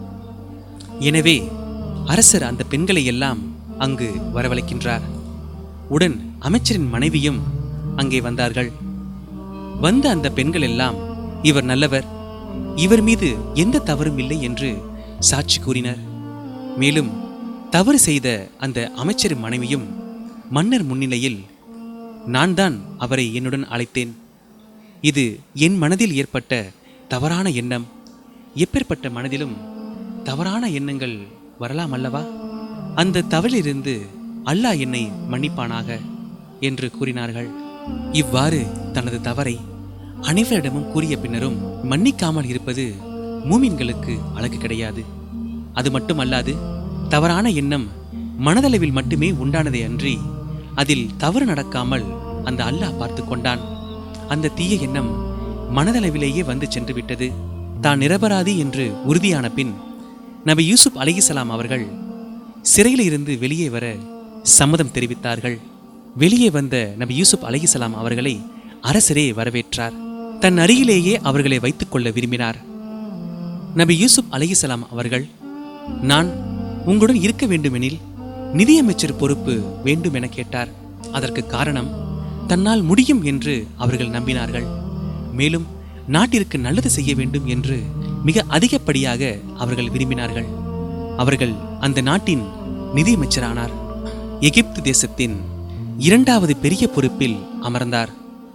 எனவே அரசர் அந்த பெண்களை எல்லாம் அங்கு வரவழைக்கின்றார் உடன் அமைச்சரின் மனைவியும் அங்கே வந்தார்கள் வந்த அந்த பெண்கள் எல்லாம் இவர் நல்லவர் இவர் மீது எந்த தவறும் இல்லை என்று சாட்சி கூறினர் மேலும் தவறு செய்த அந்த அமைச்சரின் மனைவியும் மன்னர் முன்னிலையில் நான் தான் அவரை என்னுடன் அழைத்தேன் இது என் மனதில் ஏற்பட்ட தவறான எண்ணம் எப்பேற்பட்ட மனதிலும் தவறான எண்ணங்கள் வரலாம் அல்லவா அந்த தவறிலிருந்து அல்லாஹ் என்னை மன்னிப்பானாக என்று கூறினார்கள் இவ்வாறு தனது தவறை அனைவரிடமும் கூறிய பின்னரும் மன்னிக்காமல் இருப்பது மூமின்களுக்கு அழகு கிடையாது அது மட்டுமல்லாது தவறான எண்ணம் மனதளவில் மட்டுமே உண்டானதே அன்றி அதில் தவறு நடக்காமல் அந்த அல்லாஹ் பார்த்து கொண்டான் அந்த தீய எண்ணம் மனதளவிலேயே வந்து சென்று விட்டது தான் நிரபராதி என்று உறுதியான பின் நபி யூசுப் அலைஹிஸ்ஸலாம் அவர்கள் சிறையில் இருந்து வெளியே வர சம்மதம் தெரிவித்தார்கள் வெளியே வந்த நபி யூசுப் அலைஹிஸ்ஸலாம் அவர்களை அரசரே வரவேற்றார் தன் அருகிலேயே அவர்களை வைத்துக் கொள்ள விரும்பினார் நபி யூசுப் அலைஹிஸ்ஸலாம் அவர்கள் நான் உங்களுடன் இருக்க வேண்டுமெனில் நிதியமைச்சர் பொறுப்பு வேண்டும் என கேட்டார் அதற்கு காரணம் தன்னால் முடியும் என்று அவர்கள் நம்பினார்கள் மேலும் நாட்டிற்கு நல்லது செய்ய வேண்டும் என்று மிக அதிகப்படியாக அவர்கள் விரும்பினார்கள் அவர்கள் அந்த நாட்டின் நிதியமைச்சரானார் எகிப்து தேசத்தின் இரண்டாவது பெரிய பொறுப்பில் அமர்ந்தார்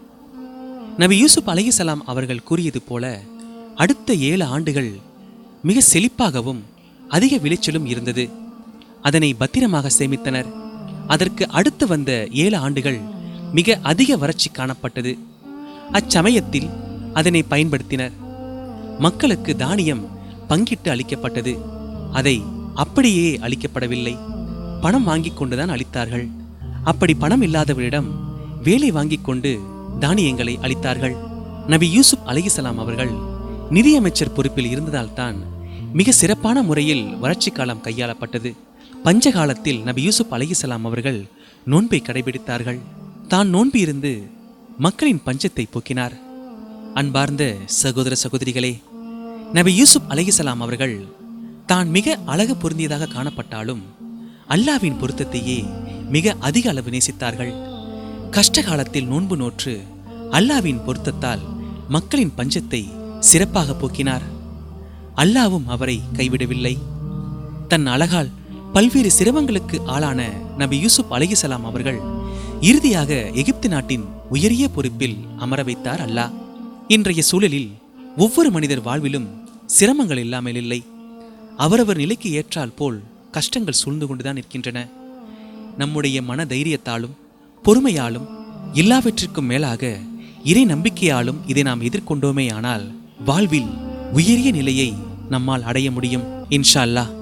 நபி யூசுப் அலைஹிசலாம் அவர்கள் கூறியது போல அடுத்த ஏழு ஆண்டுகள் மிக செழிப்பாகவும் அதிக விளைச்சலும் இருந்தது அதனை பத்திரமாக சேமித்தனர் அதற்கு அடுத்து வந்த ஏழு ஆண்டுகள் மிக அதிக வறட்சி காணப்பட்டது அச்சமயத்தில் அதனை பயன்படுத்தினர் மக்களுக்கு தானியம் பங்கிட்டு அளிக்கப்பட்டது அதை அப்படியே அளிக்கப்படவில்லை பணம் வாங்கிக் கொண்டுதான் அளித்தார்கள் அப்படி பணம் இல்லாதவரிடம் வேலை வாங்கிக் கொண்டு தானியங்களை அளித்தார்கள் நபி யூசுப் அலைஹிசலாம் அவர்கள் நிதியமைச்சர் பொறுப்பில் இருந்ததால்தான் மிக சிறப்பான முறையில் வறட்சி காலம் கையாளப்பட்டது பஞ்ச காலத்தில் நபி யூசுப் அலைஹிசலாம் அவர்கள் நோன்பை கடைபிடித்தார்கள் தான் நோன்பு இருந்து மக்களின் பஞ்சத்தை போக்கினார் அன்பார்ந்த சகோதர சகோதரிகளே நபி யூசுப் அலைஹிசலாம் அவர்கள் தான் மிக அழகு பொருந்தியதாக காணப்பட்டாலும் அல்லாவின் பொருத்தத்தையே மிக அதிக அளவு நேசித்தார்கள் கஷ்ட காலத்தில் நோன்பு நோற்று அல்லாவின் பொருத்தத்தால் மக்களின் பஞ்சத்தை சிறப்பாக போக்கினார் அல்லாவும் அவரை கைவிடவில்லை தன் அழகால் பல்வேறு சிரமங்களுக்கு ஆளான நபி யூசுப் அலைஹிசலாம் அவர்கள் இறுதியாக எகிப்து நாட்டின் உயரிய பொறுப்பில் அமர வைத்தார் அல்லாஹ் இன்றைய சூழலில் ஒவ்வொரு மனிதர் வாழ்விலும் சிரமங்கள் இல்லாமல் இல்லை அவரவர் நிலைக்கு ஏற்றால் போல் கஷ்டங்கள் சூழ்ந்து கொண்டுதான் இருக்கின்றன நம்முடைய மன தைரியத்தாலும் பொறுமையாலும் எல்லாவற்றிற்கும் மேலாக இறை நம்பிக்கையாலும் இதை நாம் எதிர்கொண்டோமே ஆனால் வாழ்வில் உயரிய நிலையை நம்மால் அடைய முடியும் இன்ஷா அல்லாஹ்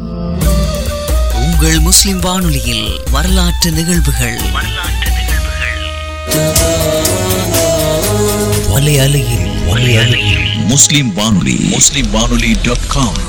உங்கள் முஸ்லிம் வானொலியில் வரலாற்று நிகழ்வுகள் வலையலையில் வலையலையில் முஸ்லிம் வானொலி முஸ்லிம் வானொலி டாட் காம்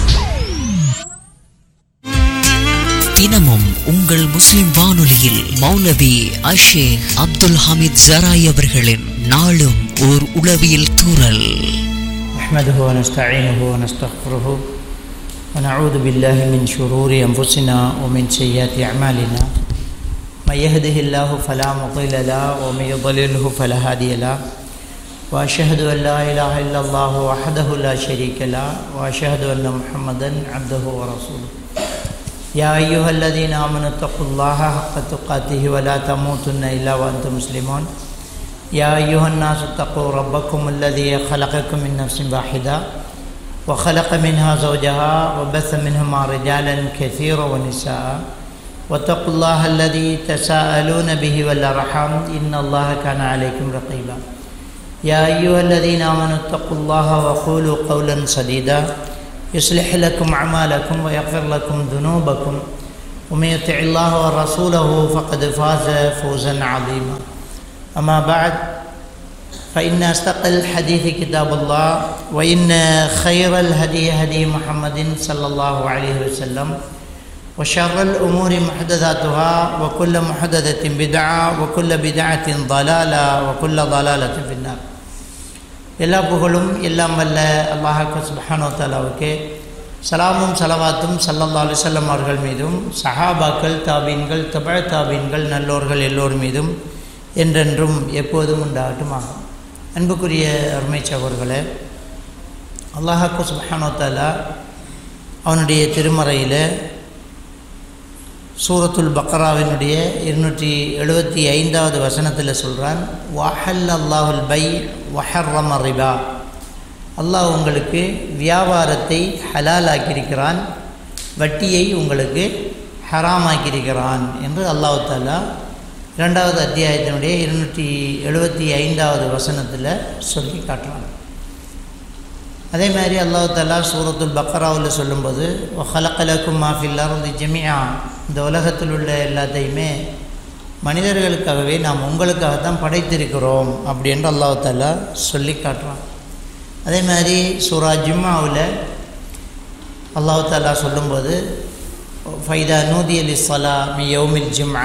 தினமும் உங்கள் முஸ்லிம் வானொலியில் மௌலவி அஷேக் அப்துல் ஹமீத் ஜராய் அவர்களின் நாளும் ஓர் உளவியல் தூறல் نحمده ونستعينه ونستغفره ونعوذ بالله من شرور أنفسنا ومن سيئات أعمالنا من يهده الله فلا مضل له ومن يضلله فلا هادي له وأشهد أن لا إله إلا الله وحده لا شريك له وأشهد أن محمدا عبده ورسوله يا أيها الذين آمنوا اتقوا الله حق تقاته ولا تموتن إلا وأنتم مسلمون يا أيها الناس اتقوا ربكم الذي خلقكم من نفس واحدة وخلق منها زوجها وبث منهما رجالا كثيرا ونساء واتقوا الله الذي تساءلون به والأرحام إن الله كان عليكم رقيبا يا أيها الذين آمنوا اتقوا الله وقولوا قولا سديدا يصلح لكم أعمالكم ويغفر لكم ذنوبكم ومن يطع الله ورسوله فقد فاز فوزا عظيما أما بعد فإن أصدق الحديث كتاب الله وإن خير الهدي هدي محمد صلى الله عليه وسلم وشر الأمور محدثاتها وكل محدثة بدعة وكل بدعة ضلالة وكل ضلالة في النار எல்லா புகழும் எல்லாம் வல்ல அல்லாஹாக்கு சுபஹானோ தாலாவுக்கு சலாமும் சலவாத்தும் சல்லல்லா அலிசல்லம் அவர்கள் மீதும் சஹாபாக்கள் தாபீன்கள் தபழ தாபீன்கள் நல்லோர்கள் எல்லோர் மீதும் என்றென்றும் எப்போதும் உண்டாகட்டுமாகும் அன்புக்குரிய அருமை சகோர்களே அல்லாஹாக்கு சுபஹானோ தாலா அவனுடைய திருமறையில் சூரத்துல் பக்ராவினுடைய இருநூற்றி எழுபத்தி ஐந்தாவது வசனத்தில் சொல்கிறான் வஹல் அல்லாஹுல் பை வஹர்ரம ரிபா அல்லாஹ் உங்களுக்கு வியாபாரத்தை ஹலாலாக்கியிருக்கிறான் வட்டியை உங்களுக்கு ஹராமாக்கியிருக்கிறான் என்று அல்லாஹு தாலா இரண்டாவது அத்தியாயத்தினுடைய இருநூற்றி எழுபத்தி ஐந்தாவது வசனத்தில் சொல்லி காட்டுறான் அதே மாதிரி அல்லாஹு தாலா சூரத்துல் பக்ராவில் சொல்லும்போது ஹலக்கலக்கும் மாஃபில்லாருந்து ஜெமியா இந்த உலகத்தில் உள்ள எல்லாத்தையுமே மனிதர்களுக்காகவே நாம் உங்களுக்காகத்தான் படைத்திருக்கிறோம் அப்படின்ற அல்லாஹு தாலா சொல்லி காட்டுறான் அதே மாதிரி சூரா ஜிம்மாவில் அல்லாஹு தாலா சொல்லும்போது ஃபைதா நூதி அலி சலா மி யௌமில் ஜிம்மா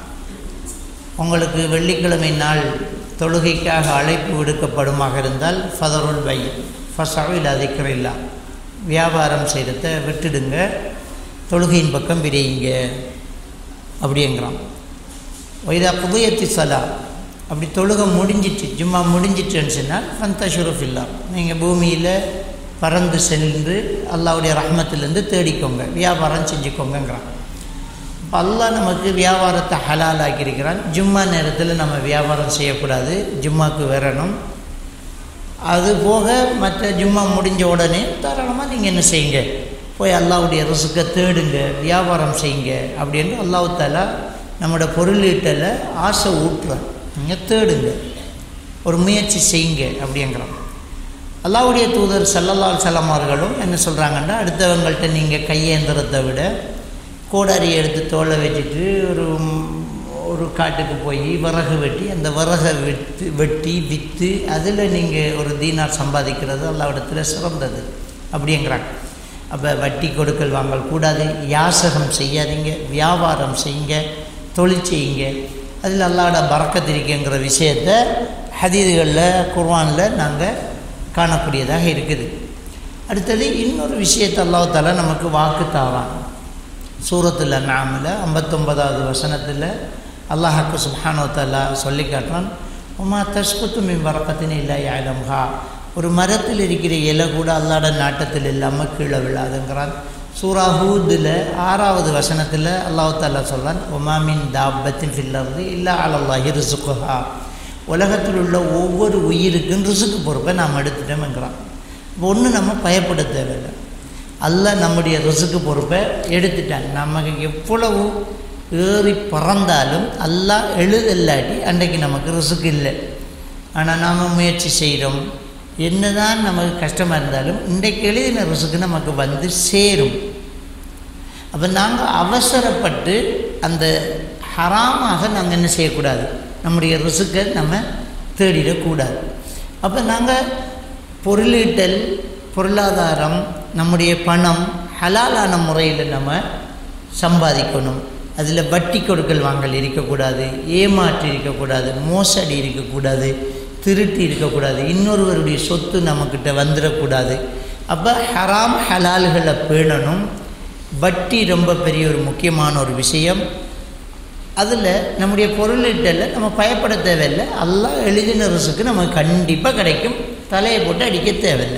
உங்களுக்கு வெள்ளிக்கிழமை நாள் தொழுகைக்காக அழைப்பு விடுக்கப்படுமாக இருந்தால் ஃபதருல் பை ஃபசாவில் அதிக்கரில்லா வியாபாரம் செய்கிறத விட்டுடுங்க தொழுகையின் பக்கம் விரையுங்க அப்படிங்கிறான் வைதா புதையத்தி சலா அப்படி தொழுகை முடிஞ்சிட்டு ஜும்மா முடிஞ்சிட்டுன்னு சொன்னால் ஃபந்தஷுரஃப் இல்லா நீங்கள் பூமியில் பறந்து சென்று அல்லாவுடைய ரஹ்மத்திலேருந்து தேடிக்கோங்க வியாபாரம் செஞ்சுக்கோங்கங்கிறான் இப்போ அல்லாஹ் நமக்கு வியாபாரத்தை ஹலால் ஆக்கியிருக்கிறான் ஜும்மா நேரத்தில் நம்ம வியாபாரம் செய்யக்கூடாது ஜும்மாவுக்கு வரணும் அது போக மற்ற ஜும்மா முடிஞ்ச உடனே தாராளமாக நீங்கள் என்ன செய்யுங்க போய் அல்லாவுடைய ரிசுக்கை தேடுங்க வியாபாரம் செய்யுங்க அப்படின்னு அல்லாஹு தாலா நம்மளோட பொருளீட்டில் ஆசை ஊட்டுறான் நீங்கள் தேடுங்க ஒரு முயற்சி செய்யுங்க அப்படிங்கிறான் அல்லாவுடைய தூதர் சல்லல்லால் சலம் அவர்களும் என்ன சொல்கிறாங்கன்னா அடுத்தவங்கள்ட்ட நீங்கள் கையேந்திரத்தை விட கோடாரி எடுத்து தோலை வச்சுட்டு ஒரு ஒரு காட்டுக்கு போய் விறகு வெட்டி அந்த விறகை வெட்டு வெட்டி விற்று அதில் நீங்கள் ஒரு தீனார் சம்பாதிக்கிறது அல்லாவிடத்தில் சிறந்தது அப்படிங்கிறாங்க அப்போ வட்டி கொடுக்கல் வாங்கல் கூடாது யாசகம் செய்யாதீங்க வியாபாரம் செய்யுங்க தொழில் செய்யுங்க அதில் அல்லாட பறக்கத்திருக்குங்கிற விஷயத்தை ஹதீதுகளில் குர்வானில் நாங்கள் காணக்கூடியதாக இருக்குது அடுத்தது இன்னொரு விஷயத்தை அல்லாஹால நமக்கு வாக்கு தாரான் சூரத்தில் நாமில் ஐம்பத்தொன்பதாவது வசனத்தில் அல்லாஹாக்கு சுப்ஹானோ தல்லா சொல்லி காட்டுறான் உமா தஸ்குத்து மின் வரக்கத்தின் இல்லை ஆயிலம்ஹா ஒரு மரத்தில் இருக்கிற இலை கூட அல்லாட நாட்டத்தில் இல்லாமல் கீழே விழாதுங்கிறான் சூரா ஹூதில் ஆறாவது வசனத்தில் அல்லாஹு தாலா சொல்கிறான் ஒமாமின் தாபத்தின் ஃபில்லர்து இல்லை அலல்லாஹி ரிசுக்குஹா உலகத்தில் உள்ள ஒவ்வொரு உயிருக்கும் ரிசுக்கு பொறுப்பை நாம் எடுத்துட்டோம்ங்கிறான் இப்போ ஒன்று நம்ம பயப்பட தேவையில்லை அல்லாஹ் நம்முடைய ரிசுக்கு பொறுப்பை எடுத்துட்டான் நமக்கு எவ்வளவு ஏறி பறந்தாலும் அல்லாஹ் எழுதல்லாட்டி அன்றைக்கு நமக்கு ரிசுக்கு இல்லை ஆனால் நாம் முயற்சி செய்கிறோம் என்னதான் நமக்கு கஷ்டமாக இருந்தாலும் இன்றைக்கு எழுதின ரிசுக்கு நமக்கு வந்து சேரும் அப்போ நாங்கள் அவசரப்பட்டு அந்த ஹராமாக நாங்கள் என்ன செய்யக்கூடாது நம்முடைய ரிசுக்கை நம்ம தேடிடக்கூடாது அப்போ நாங்கள் பொருளீட்டல் பொருளாதாரம் நம்முடைய பணம் ஹலாலான முறையில் நம்ம சம்பாதிக்கணும் அதில் வட்டி கொடுக்கல் வாங்கல் இருக்கக்கூடாது ஏமாற்றி இருக்கக்கூடாது மோசடி இருக்கக்கூடாது திருட்டி இருக்கக்கூடாது இன்னொருவருடைய சொத்து நம்மக்கிட்ட வந்துடக்கூடாது அப்போ ஹராம் ஹலால்களை பேணணும் வட்டி ரொம்ப பெரிய ஒரு முக்கியமான ஒரு விஷயம் அதில் நம்முடைய பொருளீட்டல நம்ம பயப்பட தேவையில்லை எல்லாம் எழுதின ரிசுக்கு நமக்கு கண்டிப்பாக கிடைக்கும் தலையை போட்டு அடிக்க தேவையில்லை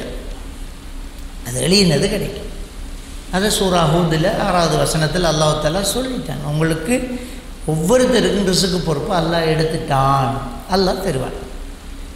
அது எழுதினது கிடைக்கும் அதை சூரா ஹூதில் ஆறாவது வசனத்தில் அல்லாஹ் தாலா சொல்லிட்டான் உங்களுக்கு ஒவ்வொருத்தருக்கும் ரிசுக்கு பொறுப்பு அல்லாஹ் எடுத்துட்டான் அல்லாஹ் தருவான்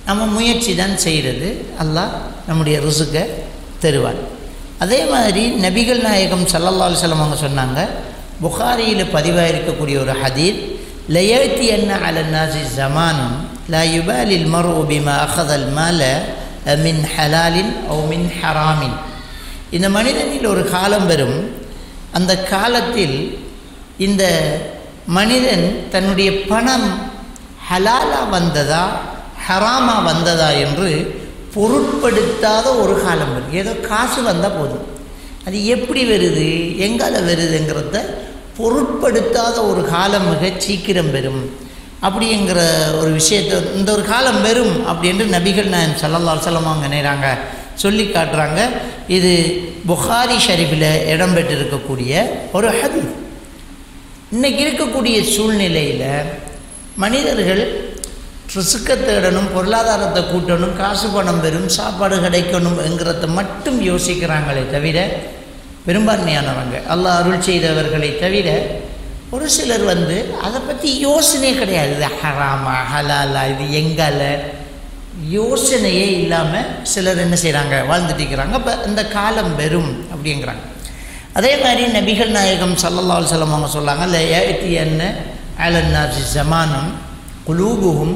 நம்ம முயற்சி தான் செய்கிறது அல்லாஹ் நம்முடைய ருசுக்கை தருவான் அதே மாதிரி நபிகள் நாயகம் சல்லல்லா அலுவலம் அவங்க சொன்னாங்க புகாரியில் பதிவாக இருக்கக்கூடிய ஒரு ஹதீர் லயத்தி என்ன அலன்னாசி ஜமானும் லா யுபாலில் மரு பிமா அஹதல் மால மின் ஹலாலின் ஓ மின் ஹராமின் இந்த மனிதனில் ஒரு காலம் வரும் அந்த காலத்தில் இந்த மனிதன் தன்னுடைய பணம் ஹலாலா வந்ததா ஹராமா வந்ததா என்று பொருட்படுத்தாத ஒரு காலம் வரும் ஏதோ காசு வந்தால் போதும் அது எப்படி வருது எங்கால வருதுங்கிறத பொருட்படுத்தாத ஒரு காலம் மிக சீக்கிரம் வரும் அப்படிங்கிற ஒரு விஷயத்தை இந்த ஒரு காலம் வரும் அப்படின்று நபிகள் நாயன் சல்லல்லா செல்லம் அவங்க நேராங்க சொல்லி காட்டுறாங்க இது புகாரி ஷரீஃபில் இடம்பெற்றிருக்கக்கூடிய ஒரு ஹதீஸ் இன்னைக்கு இருக்கக்கூடிய சூழ்நிலையில் மனிதர்கள் ரிசுக்க தேடணும் பொருளாதாரத்தை கூட்டணும் காசு பணம் பெறும் சாப்பாடு கிடைக்கணும் என்கிறத மட்டும் யோசிக்கிறாங்களே தவிர பெரும்பான்மையானவங்க அல்லாஹ் அருள் செய்தவர்களை தவிர ஒரு சிலர் வந்து அதை பற்றி யோசனையே கிடையாது இது ஹராமா ஹலாலா இது எங்கால யோசனையே இல்லாமல் சிலர் என்ன செய்கிறாங்க வாழ்ந்துட்டு இருக்கிறாங்க அப்போ இந்த காலம் வெறும் அப்படிங்கிறாங்க அதே மாதிரி நபிகள் நாயகம் சல்லல்லா அலுவலம் அவங்க சொல்லாங்க இல்லை ஏத்தி என்ன அலன்னாசி ஜமானம் குலூபுகும்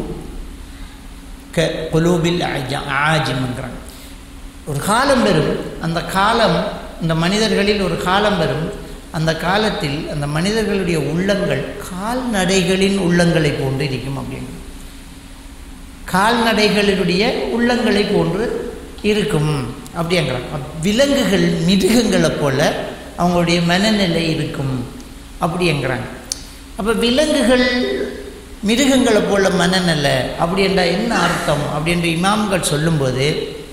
க குலூபில் ஆஜிம்ங்கிறாங்க ஒரு காலம் வரும் அந்த காலம் இந்த மனிதர்களில் ஒரு காலம் வரும் அந்த காலத்தில் அந்த மனிதர்களுடைய உள்ளங்கள் கால்நடைகளின் உள்ளங்களை போன்று இருக்கும் அப்படின்னு கால்நடைகளினுடைய உள்ளங்களை போன்று இருக்கும் அப்படிங்கிறாங்க விலங்குகள் மிருகங்களை போல அவங்களுடைய மனநிலை இருக்கும் அப்படிங்கிறாங்க அப்போ விலங்குகள் மிருகங்களை போல மனநிலை அப்படின்றா என்ன அர்த்தம் அப்படின்ற இமாம்கள் சொல்லும்போது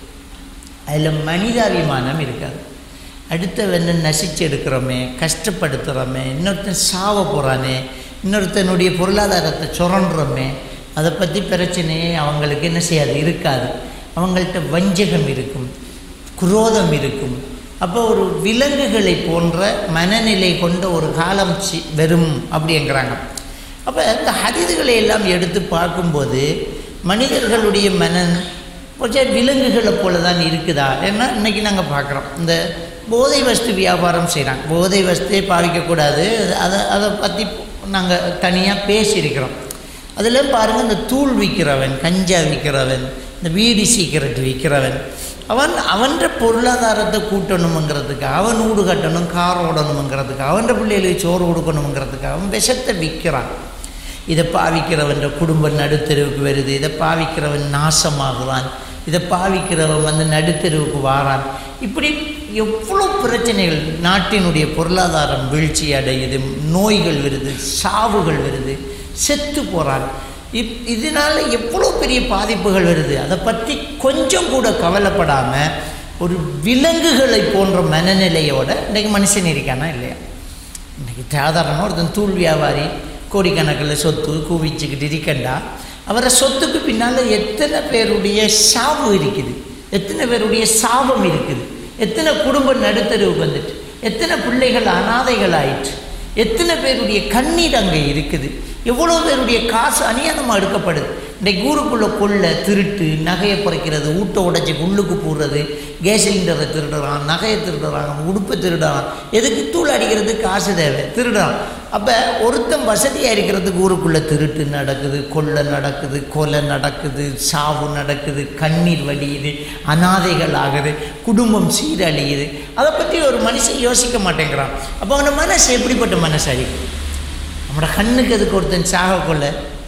அதில் மனிதாபிமானம் இருக்காது அடுத்தவனை நசிச்சு எடுக்கிறோமே கஷ்டப்படுத்துகிறோமே இன்னொருத்தன் சாவ போகிறானே இன்னொருத்தனுடைய பொருளாதாரத்தை சுரண்டுறோமே அதை பற்றி பிரச்சனையே அவங்களுக்கு என்ன செய்யாது இருக்காது அவங்கள்ட்ட வஞ்சகம் இருக்கும் குரோதம் இருக்கும் அப்போ ஒரு விலங்குகளை போன்ற மனநிலை கொண்ட ஒரு காலம் சி வரும் அப்படிங்கிறாங்க அப்போ இந்த ஹரிதுகளை எல்லாம் எடுத்து பார்க்கும்போது மனிதர்களுடைய மனன் கொஞ்சம் விலங்குகளை போல தான் இருக்குதா ஏன்னா இன்றைக்கி நாங்கள் பார்க்குறோம் இந்த போதை வஸ்து வியாபாரம் செய்கிறாங்க போதை வஸ்துவே பாவிக்கக்கூடாது அதை அதை பற்றி நாங்கள் தனியாக பேசியிருக்கிறோம் அதில் பாருங்கள் இந்த தூள் விற்கிறவன் கஞ்சா விற்கிறவன் இந்த வீடி சீக்கிரட் விற்கிறவன் அவன் அவன்ற பொருளாதாரத்தை கூட்டணுங்கிறதுக்கு அவன் வீடு கட்டணும் கார் ஓடணுங்கிறதுக்கு அவன்ற பிள்ளைகளுக்கு சோறு கொடுக்கணுங்கிறதுக்கு அவன் விஷத்தை விற்கிறான் இதை பாவிக்கிறவன் குடும்பம் நடுத்தெருவுக்கு வருது இதை பாவிக்கிறவன் நாசமாகுவான் இதை பாவிக்கிறவன் வந்து நடுத்தெருவுக்கு வாரான் இப்படி எவ்வளோ பிரச்சனைகள் நாட்டினுடைய பொருளாதாரம் வீழ்ச்சி அடையுது நோய்கள் வருது சாவுகள் வருது செத்து போகிறான் இப் இதனால் எவ்வளோ பெரிய பாதிப்புகள் வருது அதை பற்றி கொஞ்சம் கூட கவலைப்படாமல் ஒரு விலங்குகளை போன்ற மனநிலையோட இன்றைக்கு மனுஷன் இருக்கானா இல்லையா இன்றைக்கி சாதாரணமாக ஒருத்தன் தூள் வியாபாரி கோடிக்கணக்கில் சொத்து குவிச்சுக்கிட்டு இருக்கண்டா அவரை சொத்துக்கு பின்னால் எத்தனை பேருடைய சாவு இருக்குது எத்தனை பேருடைய சாபம் இருக்குது எத்தனை குடும்பம் நடுத்தருவுக்கு வந்துட்டு எத்தனை பிள்ளைகள் அனாதைகள் ஆயிற்று எத்தனை பேருடைய கண்ணீர் அங்கே இருக்குது எவ்வளோ பேருடைய காசு அநியாயமாக எடுக்கப்படுது இன்றைக்கு ஊருக்குள்ளே கொள்ள திருட்டு நகையை குறைக்கிறது ஊட்ட உடைச்சி உள்ளுக்கு போடுறது கேஸ் சிலிண்டரை திருடுறான் நகையை திருடுறான் உடுப்பை திருடுறான் எதுக்கு தூள் அடிக்கிறது காசு தேவை திருடுறான் அப்போ ஒருத்தன் வசதியாக இருக்கிறதுக்கு ஊருக்குள்ளே திருட்டு நடக்குது கொள்ளை நடக்குது கொலை நடக்குது சாவு நடக்குது கண்ணீர் வடியுது அனாதைகள் ஆகுது குடும்பம் சீரழியுது அதை பற்றி ஒரு மனுஷன் யோசிக்க மாட்டேங்கிறான் அப்போ அவன மனசு எப்படிப்பட்ட மனசு அழிக்கும் நம்மளோட கண்ணுக்கு அதுக்கு ஒருத்தன் சாகக்கொள்ள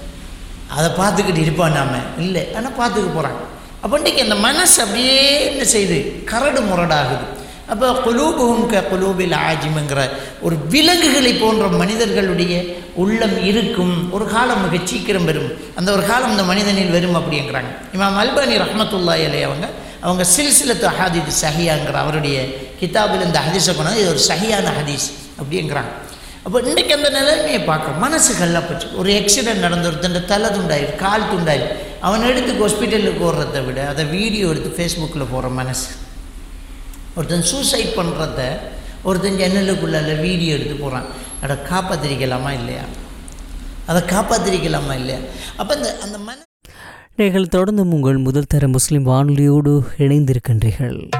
அதை பார்த்துக்கிட்டு இருப்பான் நாம இல்லை ஆனால் பார்த்துக்க போகிறான் அப்போ இன்றைக்கி அந்த மனசு அப்படியே என்ன செய்யுது கரடு முரடாகுது அப்போ குலூபுகும் க குலூபில் ஆஜிமுங்கிற ஒரு விலங்குகளை போன்ற மனிதர்களுடைய உள்ளம் இருக்கும் ஒரு காலம் மிக சீக்கிரம் வரும் அந்த ஒரு காலம் இந்த மனிதனில் வரும் அப்படிங்கிறாங்க இமாம் அல்பானி ரஹமத்துல்லா இலை அவங்க அவங்க சில்சிலத்து ஹாதித் சஹியாங்கிற அவருடைய கிதாபில் இந்த ஹதீஸை கொண்டாந்து இது ஒரு சஹியான ஹதீஸ் அப்படிங்கிறாங்க அப்போ இன்றைக்கி அந்த நிலைமையை பார்க்குறோம் மனசு கல்லப்பச்சு ஒரு ஆக்சிடென்ட் நடந்து ஒருத்தன் தலை துண்டாயிரு கால் துண்டாயிரு அவன் எடுத்து ஹாஸ்பிட்டலுக்கு ஓடுறத விட அதை வீடியோ எடுத்து ஃபேஸ்புக்கில் போகிற மனசு ஒருத்தன் சூசைட் பண்ணுறத ஒருத்தன் ஜன்னலுக்குள்ளால வீடியோ எடுத்து போகிறான் அதை காப்பாற்றிருக்கலாமா இல்லையா அதை காப்பாற்றிருக்கலாமா இல்லையா அப்போ இந்த அந்த மன நீங்கள் தொடர்ந்து உங்கள் முதல் தர முஸ்லிம் வானொலியோடு இணைந்திருக்கின்றீர்கள்